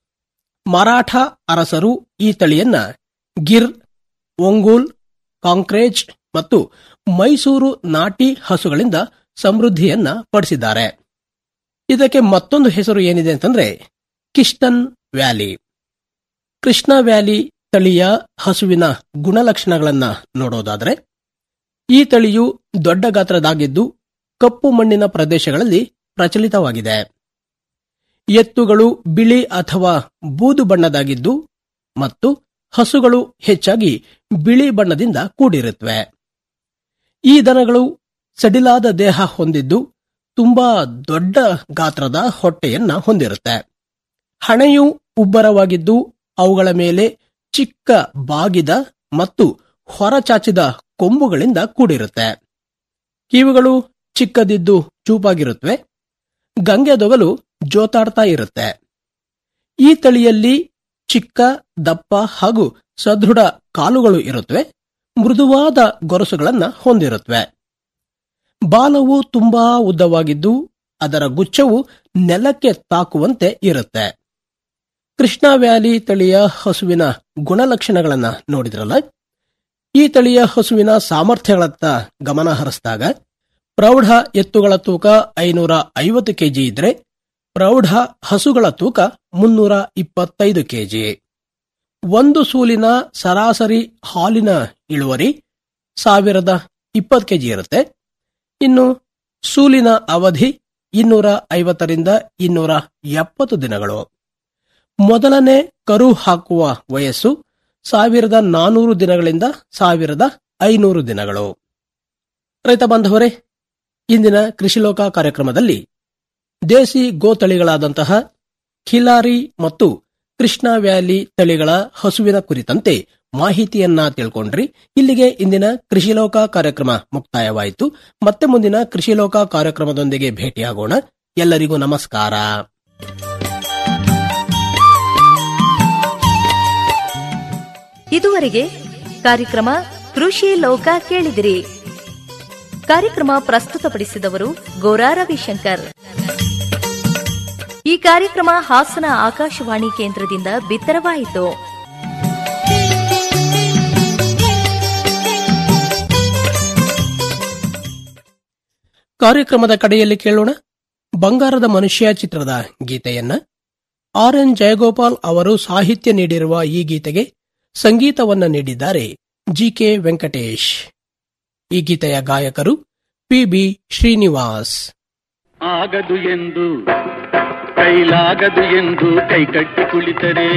ಮರಾಠ ಅರಸರು ಈ ತಳಿಯನ್ನ ಗಿರ್ ಒಂಗೂಲ್ ಕಾಂಕ್ರೇಜ್ ಮತ್ತು ಮೈಸೂರು ನಾಟಿ ಹಸುಗಳಿಂದ ಸಮೃದ್ಧಿಯನ್ನ ಪಡಿಸಿದ್ದಾರೆ ಇದಕ್ಕೆ ಮತ್ತೊಂದು ಹೆಸರು ಏನಿದೆ ಅಂತಂದ್ರೆ ಕಿಸ್ಟನ್ ವ್ಯಾಲಿ ಕೃಷ್ಣ ವ್ಯಾಲಿ ತಳಿಯ ಹಸುವಿನ ಗುಣಲಕ್ಷಣಗಳನ್ನ ನೋಡೋದಾದ್ರೆ ಈ ತಳಿಯು ದೊಡ್ಡ ಗಾತ್ರದಾಗಿದ್ದು ಕಪ್ಪು ಮಣ್ಣಿನ ಪ್ರದೇಶಗಳಲ್ಲಿ ಪ್ರಚಲಿತವಾಗಿದೆ ಎತ್ತುಗಳು ಬಿಳಿ ಅಥವಾ ಬೂದು ಬಣ್ಣದಾಗಿದ್ದು ಮತ್ತು ಹಸುಗಳು ಹೆಚ್ಚಾಗಿ ಬಿಳಿ ಬಣ್ಣದಿಂದ ಕೂಡಿರುತ್ತವೆ ಈ ದನಗಳು ಸಡಿಲಾದ ದೇಹ ಹೊಂದಿದ್ದು ತುಂಬಾ ದೊಡ್ಡ ಗಾತ್ರದ ಹೊಟ್ಟೆಯನ್ನ ಹೊಂದಿರುತ್ತೆ ಹಣೆಯು ಉಬ್ಬರವಾಗಿದ್ದು ಅವುಗಳ ಮೇಲೆ ಚಿಕ್ಕ ಬಾಗಿದ ಮತ್ತು ಹೊರಚಾಚಿದ ಕೊಂಬುಗಳಿಂದ ಕೂಡಿರುತ್ತೆ ಕಿವಿಗಳು ಚಿಕ್ಕದಿದ್ದು ಚೂಪಾಗಿರುತ್ತವೆ ಗಂಗೆದೊಗಲು ಜೋತಾಡ್ತಾ ಇರುತ್ತೆ ಈ ತಳಿಯಲ್ಲಿ ಚಿಕ್ಕ ದಪ್ಪ ಹಾಗೂ ಸದೃಢ ಕಾಲುಗಳು ಇರುತ್ತವೆ ಮೃದುವಾದ ಗೊರಸುಗಳನ್ನ ಹೊಂದಿರುತ್ತವೆ ಬಾಲವು ತುಂಬಾ ಉದ್ದವಾಗಿದ್ದು ಅದರ ಗುಚ್ಛವು ನೆಲಕ್ಕೆ ತಾಕುವಂತೆ ಇರುತ್ತೆ ಕೃಷ್ಣ ವ್ಯಾಲಿ ತಳಿಯ ಹಸುವಿನ ಗುಣಲಕ್ಷಣಗಳನ್ನ ನೋಡಿದ್ರಲ್ಲ ಈ ತಳಿಯ ಹಸುವಿನ ಸಾಮರ್ಥ್ಯಗಳತ್ತ ಗಮನ ಹರಿಸಿದಾಗ ಪ್ರೌಢ ಎತ್ತುಗಳ ತೂಕ ಐನೂರ ಐವತ್ತು ಕೆಜಿ ಇದ್ರೆ ಪ್ರೌಢ ಹಸುಗಳ ತೂಕ ಮುನ್ನೂರ ಇಪ್ಪತ್ತೈದು ಕೆಜಿ ಒಂದು ಸೂಲಿನ ಸರಾಸರಿ ಹಾಲಿನ ಇಳುವರಿ ಸಾವಿರದ ಇಪ್ಪತ್ತು ಕೆಜಿ ಇರುತ್ತೆ ಇನ್ನು ಸೂಲಿನ ಅವಧಿ ಇನ್ನೂರ ಐವತ್ತರಿಂದ ಇನ್ನೂರ ಎಪ್ಪತ್ತು ದಿನಗಳು ಮೊದಲನೇ ಕರು ಹಾಕುವ ವಯಸ್ಸು ಸಾವಿರದ ನಾನೂರು ದಿನಗಳಿಂದ ಸಾವಿರದ ಐನೂರು ದಿನಗಳು ರೈತ ಬಾಂಧವರೇ ಇಂದಿನ ಕೃಷಿಲೋಕ ಕಾರ್ಯಕ್ರಮದಲ್ಲಿ ದೇಸಿ ಗೋತಳಿಗಳಾದಂತಹ ಖಿಲಾರಿ ಮತ್ತು ಕೃಷ್ಣ ವ್ಯಾಲಿ ತಳಿಗಳ ಹಸುವಿನ ಕುರಿತಂತೆ ಮಾಹಿತಿಯನ್ನ ತಿಳ್ಕೊಂಡ್ರಿ ಇಲ್ಲಿಗೆ ಇಂದಿನ ಕೃಷಿಲೋಕ ಕಾರ್ಯಕ್ರಮ ಮುಕ್ತಾಯವಾಯಿತು ಮತ್ತೆ ಮುಂದಿನ ಕೃಷಿಲೋಕ ಕಾರ್ಯಕ್ರಮದೊಂದಿಗೆ ಭೇಟಿಯಾಗೋಣ ಎಲ್ಲರಿಗೂ ನಮಸ್ಕಾರ ಇದುವರೆಗೆ ಕಾರ್ಯಕ್ರಮ ಕೃಷಿ ಲೋಕ ಕೇಳಿದಿರಿ ಕಾರ್ಯಕ್ರಮ ಪ್ರಸ್ತುತಪಡಿಸಿದವರು ಗೋರಾ ರವಿಶಂಕರ್ ಈ ಕಾರ್ಯಕ್ರಮ ಹಾಸನ ಆಕಾಶವಾಣಿ ಕೇಂದ್ರದಿಂದ ಬಿತ್ತರವಾಯಿತು ಕಾರ್ಯಕ್ರಮದ ಕಡೆಯಲ್ಲಿ ಕೇಳೋಣ ಬಂಗಾರದ ಮನುಷ್ಯ ಚಿತ್ರದ ಗೀತೆಯನ್ನ ಆರ್ ಎನ್ ಜಯಗೋಪಾಲ್ ಅವರು ಸಾಹಿತ್ಯ ನೀಡಿರುವ ಈ ಗೀತೆಗೆ ಸಂಗೀತವನ್ನ ನೀಡಿದ್ದಾರೆ ಜಿ ಕೆ ವೆಂಕಟೇಶ್ ಈ ಗೀತೆಯ ಗಾಯಕರು ಪಿ ಬಿ ಶ್ರೀನಿವಾಸ್ ಆಗದು ಎಂದು ಕೈಲಾಗದು ಎಂದು ಕೈಕಟ್ಟಿ ಕುಳಿತರೆ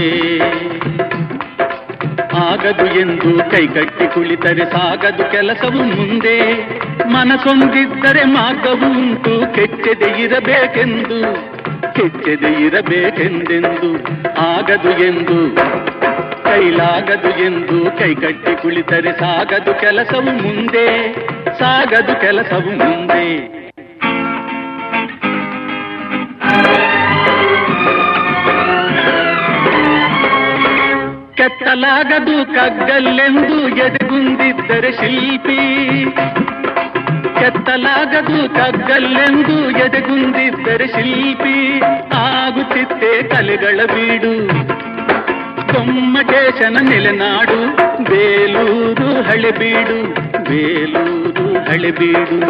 ಆಗದು ಎಂದು ಕೈಕಟ್ಟಿ ಕುಳಿತರೆ ಸಾಗದು ಕೆಲಸವು ಮುಂದೆ ಮನಸೊಂದಿದ್ದರೆ ಮಾರ್ಗವು ಉಂಟು ಕೆಚ್ಚದೆ ಇರಬೇಕೆಂದು ಕೆಚ್ಚದೆ ಇರಬೇಕೆಂದೆಂದು ಆಗದು ಎಂದು ಕೈಲಾಗದು ಎಂದು ಕೈಕಟ್ಟಿ ಕುಳಿತರೆ ಸಾಗದು ಕೆಲಸವು ಮುಂದೆ ಸಾಗದು ಕೆಲಸವು ಮುಂದೆ ಕೆತ್ತಲಾಗದು ಕಗ್ಗಲ್ಲೆಂದು ಎದೆಗುಂದಿದ್ದರೆ ಶಿಲ್ಪಿ ಕೆತ್ತಲಾಗದು ಕಗ್ಗಲ್ಲೆಂದು ಎದೆಗುಂದಿದ್ದರೆ ಶಿಲ್ಪಿ ಆಗುತ್ತಿತ್ತೆ ಕಲೆಗಳ ಬೀಡು ಗೊಮ್ಮಟೇಶನ ನೆಲೆನಾಡು ಬೇಲೂರು ಹಳೆಬೀಡು ಬೇಲೂರು ಹಳೆಬೀಡು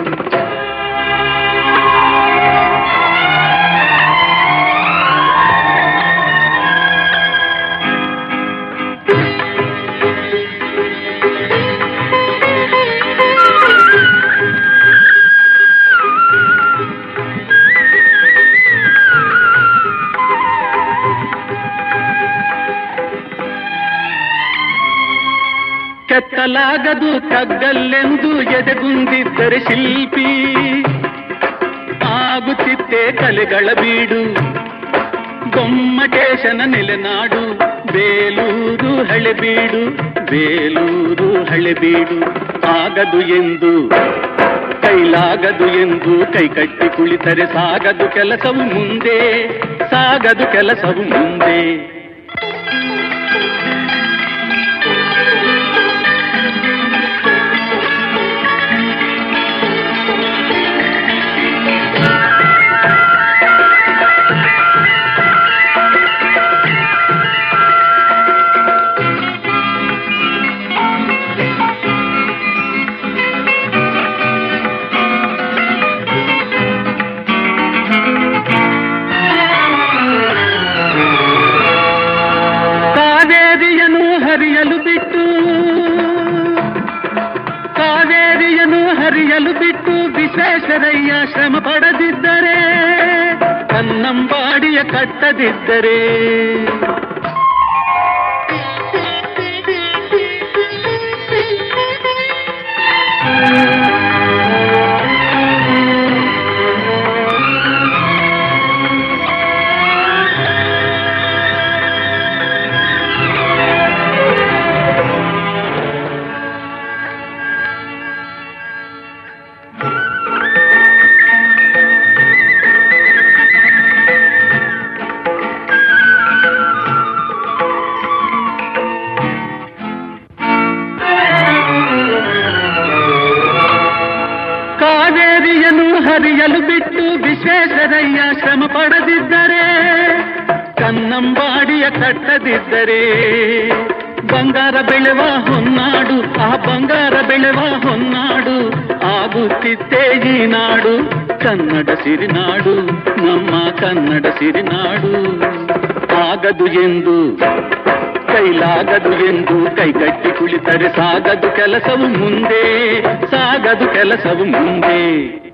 ಕೆತ್ತಲಾಗದು ಕಗ್ಗಲ್ಲೆಂದು ಎದೆಗುಂದಿದ್ದರೆ ಶಿಲ್ಪಿ ಆಗುತ್ತಿತ್ತೆ ಕಲೆಗಳ ಬೀಡು ಗೊಮ್ಮಟೇಶನ ನೆಲೆನಾಡು ಬೇಲೂರು ಹಳೆಬೀಡು ಬೇಲೂರು ಹಳೆಬೀಡು ಆಗದು ಎಂದು ಕೈಲಾಗದು ಎಂದು ಕೈಕಟ್ಟಿ ಕುಳಿತರೆ ಸಾಗದು ಕೆಲಸವು ಮುಂದೆ ಸಾಗದು ಕೆಲಸವು ಮುಂದೆ ಕಾವೇರಿಯನ್ನು ಹರಿಯಲು ಬಿಟ್ಟು ಕಾವೇರಿಯನ್ನು ಹರಿಯಲು ಬಿಟ್ಟು ವಿಶ್ವೇಶ್ವರಯ್ಯ ಶ್ರಮ ಪಡದಿದ್ದರೆ ಕನ್ನಂಬಾಡಿಯ ಕಟ್ಟದಿದ್ದರೆ ಕಾವೇರಿಯನ್ನು ಹರಿಯಲು ಬಿಟ್ಟು ವಿಶ್ವೇಶ್ವರಯ್ಯ ಶ್ರಮ ಪಡದಿದ್ದರೆ ಕನ್ನಂಬಾಡಿಯ ಕಟ್ಟದಿದ್ದರೆ ಬಂಗಾರ ಬೆಳೆವ ಹೊನ್ನಾಡು ಆ ಬಂಗಾರ ಬೆಳೆವ ಹೊನ್ನಾಡು ಆಗ ಆಗುತ್ತಿದ್ದೇ ಈ ನಾಡು ಕನ್ನಡ ಸಿರಿನಾಡು ನಮ್ಮ ಕನ್ನಡ ಸಿರಿನಾಡು ಆಗದು ಎಂದು ಕೈಲಾಗದು ಎಂದು ಕೈಗಟ್ಟಿ ಕುಳಿತರೆ ಸಾಗದು ಕೆಲಸವು ಮುಂದೆ ಸಾಗದು ಕೆಲಸವು ಮುಂದೆ